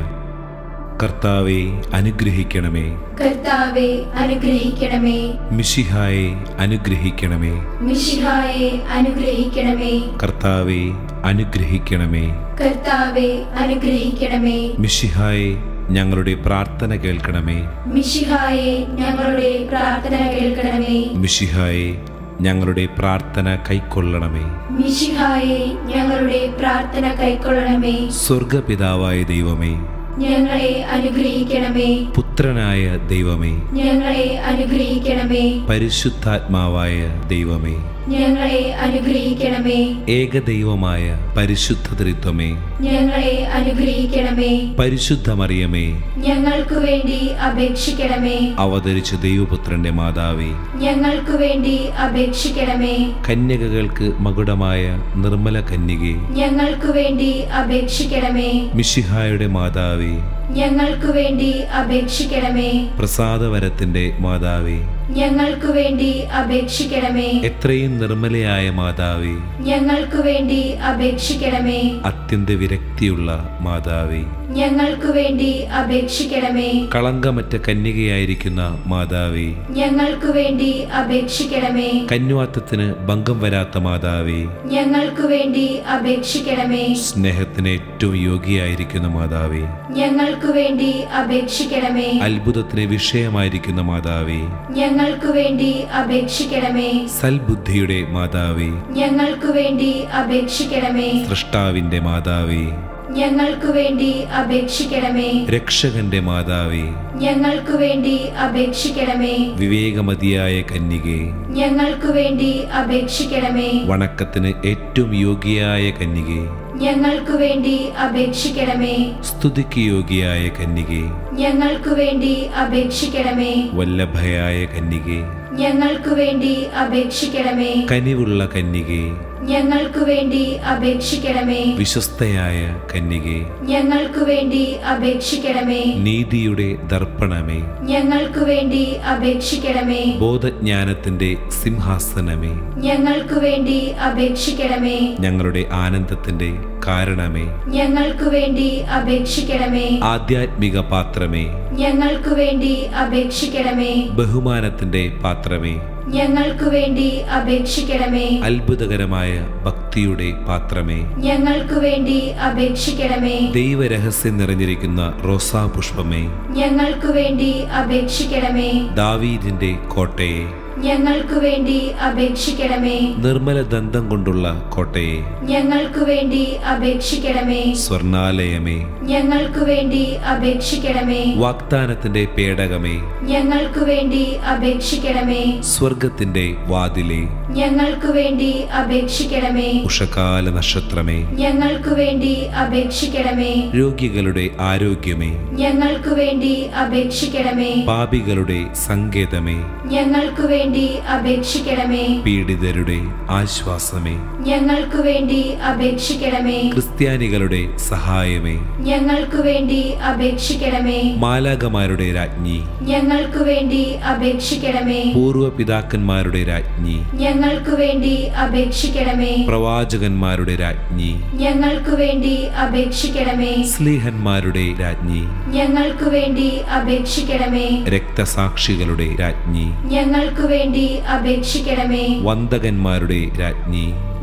[SPEAKER 1] കർത്താവെ അനുഗ്രഹിക്കണമേ
[SPEAKER 4] കർത്താവെ അനുഗ്രഹിക്കണമേ
[SPEAKER 1] മിഷിഹായെ അനുഗ്രഹിക്കണമേ
[SPEAKER 4] മിഷിഹായെ അനുഗ്രഹിക്കണമേ
[SPEAKER 1] കർത്താവെ അനുഗ്രഹിക്കണമേ
[SPEAKER 4] കർത്താവെ അനുഗ്രഹിക്കണമേ
[SPEAKER 1] മിഷിഹായെ ഞങ്ങളുടെ പ്രാർത്ഥന കേൾക്കണമേ
[SPEAKER 4] മിഷിഹായെ ഞങ്ങളുടെ പ്രാർത്ഥന കേൾക്കണമേ
[SPEAKER 1] മിഷിഹായെ ഞങ്ങളുടെ പ്രാർത്ഥന കൈക്കൊള്ളണമേ
[SPEAKER 4] മിഷിഹായെ ഞങ്ങളുടെ പ്രാർത്ഥന കൈക്കൊള്ളണമേ
[SPEAKER 1] സ്വർഗപിതാവായ ദൈവമേ
[SPEAKER 4] ഞങ്ങളെ അനുഗ്രഹിക്കണമേ
[SPEAKER 1] പുത്രനായ ദൈവമേ
[SPEAKER 4] ഞങ്ങളെ അനുഗ്രഹിക്കണമേ
[SPEAKER 1] പരിശുദ്ധാത്മാവായ ദൈവമേ
[SPEAKER 4] ഞങ്ങളെ അനുഗ്രഹിക്കണമേ
[SPEAKER 1] ഏകദൈവമായ പരിശുദ്ധ ത്രിത്വമേ
[SPEAKER 4] ഞങ്ങളെ അനുഗ്രഹിക്കണമേ
[SPEAKER 1] പരിശുദ്ധ മറിയമേ
[SPEAKER 4] ഞങ്ങൾക്കു വേണ്ടി അപേക്ഷിക്കണമേ
[SPEAKER 1] അവതരിച്ച ദൈവപുത്രന്റെ മാതാവേ
[SPEAKER 4] ഞങ്ങൾക്കു വേണ്ടി അപേക്ഷിക്കണമേ
[SPEAKER 1] കന്യകകൾക്ക് മകുടമായ നിർമ്മല കന്യകെ
[SPEAKER 4] ഞങ്ങൾക്കു വേണ്ടി അപേക്ഷിക്കണമേ
[SPEAKER 1] മിഷിഹായുടെ മാതാവേ
[SPEAKER 4] ഞങ്ങൾക്കു വേണ്ടി അപേക്ഷിക്കണമേ
[SPEAKER 1] പ്രസാദവരത്തിന്റെ മാതാവേ
[SPEAKER 4] ഞങ്ങൾക്കു വേണ്ടി അപേക്ഷിക്കണമേ
[SPEAKER 1] എത്രയും നിർമ്മലയായ മാതാവേ
[SPEAKER 4] ഞങ്ങൾക്കു വേണ്ടി അപേക്ഷിക്കണമേ
[SPEAKER 1] അത്യന്ത വിരക്തിയുള്ള മാതാവേ
[SPEAKER 4] ഞങ്ങൾക്കു വേണ്ടി അപേക്ഷിക്കണമേ
[SPEAKER 1] കളങ്കമറ്റ കന്യകയായിരിക്കുന്ന മാതാവേ
[SPEAKER 4] ഞങ്ങൾക്കു വേണ്ടി അപേക്ഷിക്കണമേ
[SPEAKER 1] കന്യാത്വത്തിന് ഭംഗം വരാത്ത മാതാവേ
[SPEAKER 4] ഞങ്ങൾക്കു വേണ്ടി അപേക്ഷിക്കണമേ
[SPEAKER 1] സ്നേഹത്തിന് ഏറ്റവും യോഗ്യയായിരിക്കുന്ന മാതാവേ
[SPEAKER 4] ഞങ്ങൾക്കു വേണ്ടി അപേക്ഷിക്കണമേ
[SPEAKER 1] അത്ഭുതത്തിന് വിഷയമായിരിക്കുന്ന മാതാവേ
[SPEAKER 4] ഞങ്ങൾക്കു വേണ്ടി അപേക്ഷിക്കണമേ
[SPEAKER 1] സൽബുദ്ധിയുടെ മാതാവേ
[SPEAKER 4] ഞങ്ങൾക്കു വേണ്ടി അപേക്ഷിക്കണമേ
[SPEAKER 1] സൃഷ്ടാവിന്റെ മാതാവേ
[SPEAKER 4] ഞങ്ങൾക്കു വേണ്ടി അപേക്ഷിക്കണമേ
[SPEAKER 1] രക്ഷകന്റെ മാതാവേ
[SPEAKER 4] ഞങ്ങൾക്കു വേണ്ടി അപേക്ഷിക്കണമേ
[SPEAKER 1] വിവേകമതിയായ കന്യകെ
[SPEAKER 4] ഞങ്ങൾക്കു വേണ്ടി അപേക്ഷിക്കണമേ
[SPEAKER 1] വണക്കത്തിന് ഏറ്റവും യോഗ്യയായ കന്യകെ
[SPEAKER 4] ഞങ്ങൾക്കു വേണ്ടി അപേക്ഷിക്കണമേ
[SPEAKER 1] സ്തുതിക്ക് യോഗ്യയായ കന്യകെ
[SPEAKER 4] ഞങ്ങൾക്കു വേണ്ടി അപേക്ഷിക്കണമേ
[SPEAKER 1] വല്ലഭയായ കന്യകെ
[SPEAKER 4] ഞങ്ങൾക്കു വേണ്ടി അപേക്ഷിക്കണമേ
[SPEAKER 1] കനിവുള്ള കന്യകെ
[SPEAKER 4] ഞങ്ങൾക്കു വേണ്ടി അപേക്ഷിക്കണമേ
[SPEAKER 1] വിശ്വസ്തയായ കന്യകെ
[SPEAKER 4] ഞങ്ങൾക്കു വേണ്ടി അപേക്ഷിക്കണമേ
[SPEAKER 1] നീതിയുടെ ദർപ്പണമേ
[SPEAKER 4] ഞങ്ങൾക്കു വേണ്ടി അപേക്ഷിക്കണമേ
[SPEAKER 1] ബോധജ്ഞാനത്തിന്റെ സിംഹാസനമേ
[SPEAKER 4] ഞങ്ങൾക്കു വേണ്ടി അപേക്ഷിക്കണമേ
[SPEAKER 1] ഞങ്ങളുടെ ആനന്ദത്തിന്റെ കാരണമേ
[SPEAKER 4] ഞങ്ങൾക്കു വേണ്ടി അപേക്ഷിക്കണമേ
[SPEAKER 1] ആധ്യാത്മിക പാത്രമേ
[SPEAKER 4] ഞങ്ങൾക്കു വേണ്ടി അപേക്ഷിക്കണമേ
[SPEAKER 1] ബഹുമാനത്തിന്റെ പാത്രമേ
[SPEAKER 4] ഞങ്ങൾക്കു വേണ്ടി അപേക്ഷിക്കണമേ
[SPEAKER 1] അത്ഭുതകരമായ ഭക്തിയുടെ പാത്രമേ
[SPEAKER 4] ഞങ്ങൾക്കു വേണ്ടി അപേക്ഷിക്കണമേ
[SPEAKER 1] ദൈവരഹസ്യം നിറഞ്ഞിരിക്കുന്ന റോസാ പുഷ്പമേ
[SPEAKER 4] ഞങ്ങൾക്കു വേണ്ടി അപേക്ഷിക്കണമേ
[SPEAKER 1] ദാവീദിന്റെ കോട്ടയെ
[SPEAKER 4] ഞങ്ങൾക്കു വേണ്ടി അപേക്ഷിക്കണമേ
[SPEAKER 1] നിർമ്മല ദന്തം കൊണ്ടുള്ള കോട്ടയെ
[SPEAKER 4] ഞങ്ങൾക്കു വേണ്ടി അപേക്ഷിക്കണമേ
[SPEAKER 1] സ്വർണാലയമേ
[SPEAKER 4] ഞങ്ങൾക്കു വേണ്ടി അപേക്ഷിക്കണമേ
[SPEAKER 1] വാഗ്ദാനത്തിന്റെ പേടകമേ
[SPEAKER 4] ഞങ്ങൾക്കു വേണ്ടി അപേക്ഷിക്കണമേ
[SPEAKER 1] സ്വർഗത്തിന്റെ വാതിലെ
[SPEAKER 4] ഞങ്ങൾക്കു വേണ്ടി അപേക്ഷിക്കണമേ
[SPEAKER 1] ഉഷകാല നക്ഷത്രമേ
[SPEAKER 4] ഞങ്ങൾക്കു വേണ്ടി അപേക്ഷിക്കണമേ
[SPEAKER 1] രോഗികളുടെ ആരോഗ്യമേ
[SPEAKER 4] ഞങ്ങൾക്കു വേണ്ടി അപേക്ഷിക്കണമേ
[SPEAKER 1] പാപികളുടെ സങ്കേതമേ
[SPEAKER 4] ഞങ്ങൾക്കു വേണ്ടി അപേക്ഷിക്കണമേ
[SPEAKER 1] പീഡിതരുടെ ആശ്വാസമേ
[SPEAKER 4] ഞങ്ങൾക്കു വേണ്ടി അപേക്ഷിക്കണമേ
[SPEAKER 1] ക്രിസ്ത്യാനികളുടെ സഹായമേ
[SPEAKER 4] ഞങ്ങൾക്കു വേണ്ടി അപേക്ഷിക്കണമേ
[SPEAKER 1] മാലാകമാരുടെ രാജ്ഞി
[SPEAKER 4] ഞങ്ങൾക്കു വേണ്ടി അപേക്ഷിക്കണമേ
[SPEAKER 1] പൂർവ പിതാക്കന്മാരുടെ രാജ്ഞി
[SPEAKER 4] ഞങ്ങൾക്കു വേണ്ടി അപേക്ഷിക്കണമേ
[SPEAKER 1] പ്രവാചകന്മാരുടെ രാജ്ഞി
[SPEAKER 4] ഞങ്ങൾക്കു വേണ്ടി അപേക്ഷിക്കണമേ
[SPEAKER 1] സ്ലീഹന്മാരുടെ രാജ്ഞി
[SPEAKER 4] ഞങ്ങൾക്കു വേണ്ടി അപേക്ഷിക്കണമേ
[SPEAKER 1] രക്തസാക്ഷികളുടെ രാജ്ഞി
[SPEAKER 4] ഞങ്ങൾക്കു വേണ്ടി അപേക്ഷിക്കണമേ
[SPEAKER 1] വന്ദകന്മാരുടെ രാജ്ഞി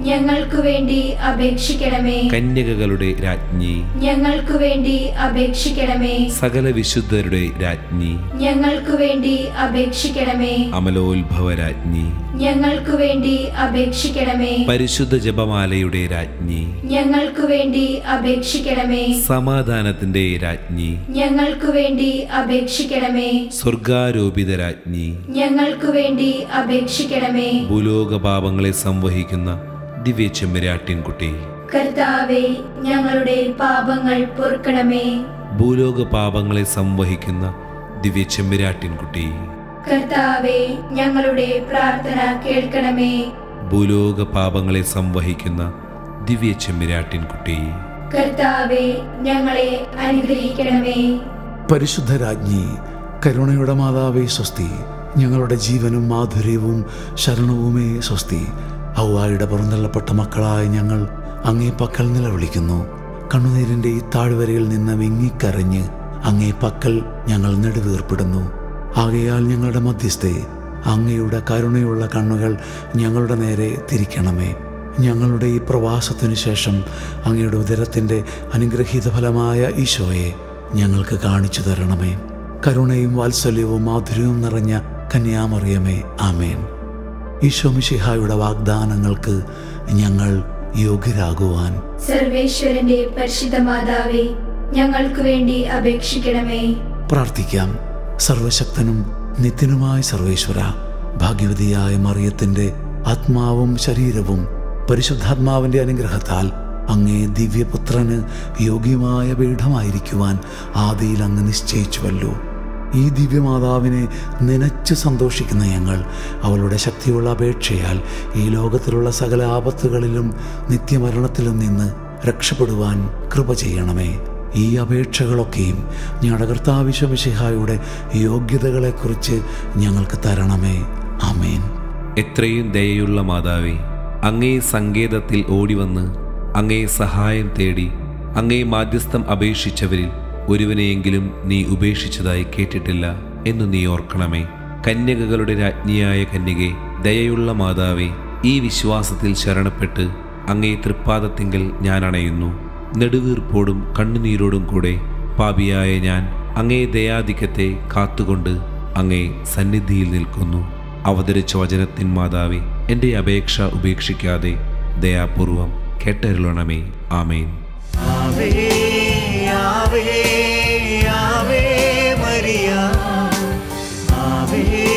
[SPEAKER 4] ഞങ്ങൾക്കു വേണ്ടി അപേക്ഷിക്കണമേ
[SPEAKER 1] കന്യകകളുടെ രാജ്ഞി
[SPEAKER 4] ഞങ്ങൾക്കു വേണ്ടി അപേക്ഷിക്കണമേ
[SPEAKER 1] സകല വിശുദ്ധരുടെ രാജ്ഞി
[SPEAKER 4] ഞങ്ങൾക്കു വേണ്ടി അപേക്ഷിക്കണമേ
[SPEAKER 1] അമലോത്ഭവ രാജ്ഞി
[SPEAKER 4] ഞങ്ങൾക്കു വേണ്ടി അപേക്ഷിക്കണമേ
[SPEAKER 1] പരിശുദ്ധ ജപമാലയുടെ രാജ്ഞി
[SPEAKER 4] ഞങ്ങൾക്കു വേണ്ടി അപേക്ഷിക്കണമേ
[SPEAKER 1] സമാധാനത്തിന്റെ രാജ്ഞി
[SPEAKER 4] ഞങ്ങൾക്കു വേണ്ടി അപേക്ഷിക്കണമേ
[SPEAKER 1] സ്വർഗാരോപിത രാജ്ഞി
[SPEAKER 4] ഞങ്ങൾക്കു വേണ്ടി അപേക്ഷിക്കണമേ
[SPEAKER 1] ഭൂലോക പാപങ്ങളെ സംവഹിക്കുന്ന ദിവ്യ ചെമ്മരാട്ടിൻകുട്ടി
[SPEAKER 4] കർത്താവെ ഞങ്ങളുടെ പാപങ്ങൾ പൊറുക്കണമേ
[SPEAKER 1] ഭൂലോക പാപങ്ങളെ സംവഹിക്കുന്ന ദിവ്യ ചെമ്മരാട്ടിൻകുട്ടി
[SPEAKER 4] കർത്താവെ ഞങ്ങളുടെ പ്രാർത്ഥന കേൾക്കണമേ
[SPEAKER 1] ഭൂലോക പാപങ്ങളെ സംവഹിക്കുന്ന ദിവ്യ ചെമ്മരാട്ടിൻകുട്ടി
[SPEAKER 4] കർത്താവെ ഞങ്ങളെ അനുഗ്രഹിക്കണമേ
[SPEAKER 3] പരിശുദ്ധ രാജ്ഞി കരുണയുടെ മാതാവേ സ്വസ്തി ഞങ്ങളുടെ ജീവനും മാധുര്യവും ശരണവുമേ സ്വസ്തി ഔവായുടെ പുറന്തള്ളപ്പെട്ട മക്കളായ ഞങ്ങൾ അങ്ങേ പക്കൽ നിലവിളിക്കുന്നു കണ്ണുനീരിൻ്റെ ഈ താഴ്വരയിൽ നിന്ന് വിങ്ങിക്കരഞ്ഞ് അങ്ങേ പക്കൽ ഞങ്ങൾ നെടുവീർപ്പെടുന്നു ആകയാൽ ഞങ്ങളുടെ മധ്യസ്ഥെ അങ്ങയുടെ കരുണയുള്ള കണ്ണുകൾ ഞങ്ങളുടെ നേരെ തിരിക്കണമേ ഞങ്ങളുടെ ഈ പ്രവാസത്തിനു ശേഷം അങ്ങയുടെ ഉദരത്തിൻ്റെ അനുഗ്രഹീത ഫലമായ ഈശോയെ ഞങ്ങൾക്ക് കാണിച്ചു തരണമേ കരുണയും വാത്സല്യവും മാധുര്യവും നിറഞ്ഞ കന്യാമറിയമേ ആമേൻ ഈശോമിഷിഹായുടെ വാഗ്ദാനങ്ങൾക്ക് ഞങ്ങൾ യോഗ്യരാകുവാൻ
[SPEAKER 4] സർവേശ്വരന്റെ പരിശുദ്ധ മാതാവേ ഞങ്ങൾക്കു വേണ്ടി അപേക്ഷിക്കണമേ
[SPEAKER 3] പ്രാർത്ഥിക്കാം സർവശക്തനും നിത്യനുമായ സർവേശ്വര ഭാഗ്യവതിയായ മറിയത്തിൻ്റെ ആത്മാവും ശരീരവും പരിശുദ്ധാത്മാവിൻ്റെ അനുഗ്രഹത്താൽ അങ്ങേ ദിവ്യപുത്രന് യോഗ്യമായ പീഠമായിരിക്കുവാൻ ആദിയിൽ അങ്ങ് നിശ്ചയിച്ചുവല്ലോ ഈ ദിവ്യമാതാവിനെ നനച്ച് സന്തോഷിക്കുന്ന ഞങ്ങൾ അവളുടെ ശക്തിയുള്ള അപേക്ഷയാൽ ഈ ലോകത്തിലുള്ള സകല ആപത്തുകളിലും നിത്യമരണത്തിലും നിന്ന് രക്ഷപ്പെടുവാൻ കൃപ ചെയ്യണമേ ഈ അപേക്ഷകളൊക്കെയും ഞങ്ങളുടെ കർത്താവിശ്വമിഷിഹായുടെ യോഗ്യതകളെക്കുറിച്ച് ഞങ്ങൾക്ക് തരണമേ ആമേൻ
[SPEAKER 1] എത്രയും ദയയുള്ള മാതാവേ അങ്ങേ സങ്കേതത്തിൽ ഓടിവന്ന് അങ്ങേ സഹായം തേടി അങ്ങേ മാധ്യസ്ഥം അപേക്ഷിച്ചവരിൽ ഒരുവനെയെങ്കിലും നീ ഉപേക്ഷിച്ചതായി കേട്ടിട്ടില്ല എന്നു നീ ഓർക്കണമേ കന്യകകളുടെ രാജ്ഞിയായ കന്യകെ ദയയുള്ള മാതാവേ ഈ വിശ്വാസത്തിൽ ശരണപ്പെട്ട് അങ്ങേ തൃപ്പാദത്തിങ്കൽ ഞാൻ അണയുന്നു നെടുവീർപ്പോടും കണ്ണുനീരോടും കൂടെ പാപിയായ ഞാൻ അങ്ങേ ദയാധിക്യത്തെ കാത്തുകൊണ്ട് അങ്ങേ സന്നിധിയിൽ നിൽക്കുന്നു അവതരിച്ച വചനത്തിൻ മാതാവേ എൻ്റെ അപേക്ഷ ഉപേക്ഷിക്കാതെ ദയാപൂർവം കേട്ടരുളണമേ ആമേൻ
[SPEAKER 2] ആവേ ആവേ ആവേ മരിയ ആവേ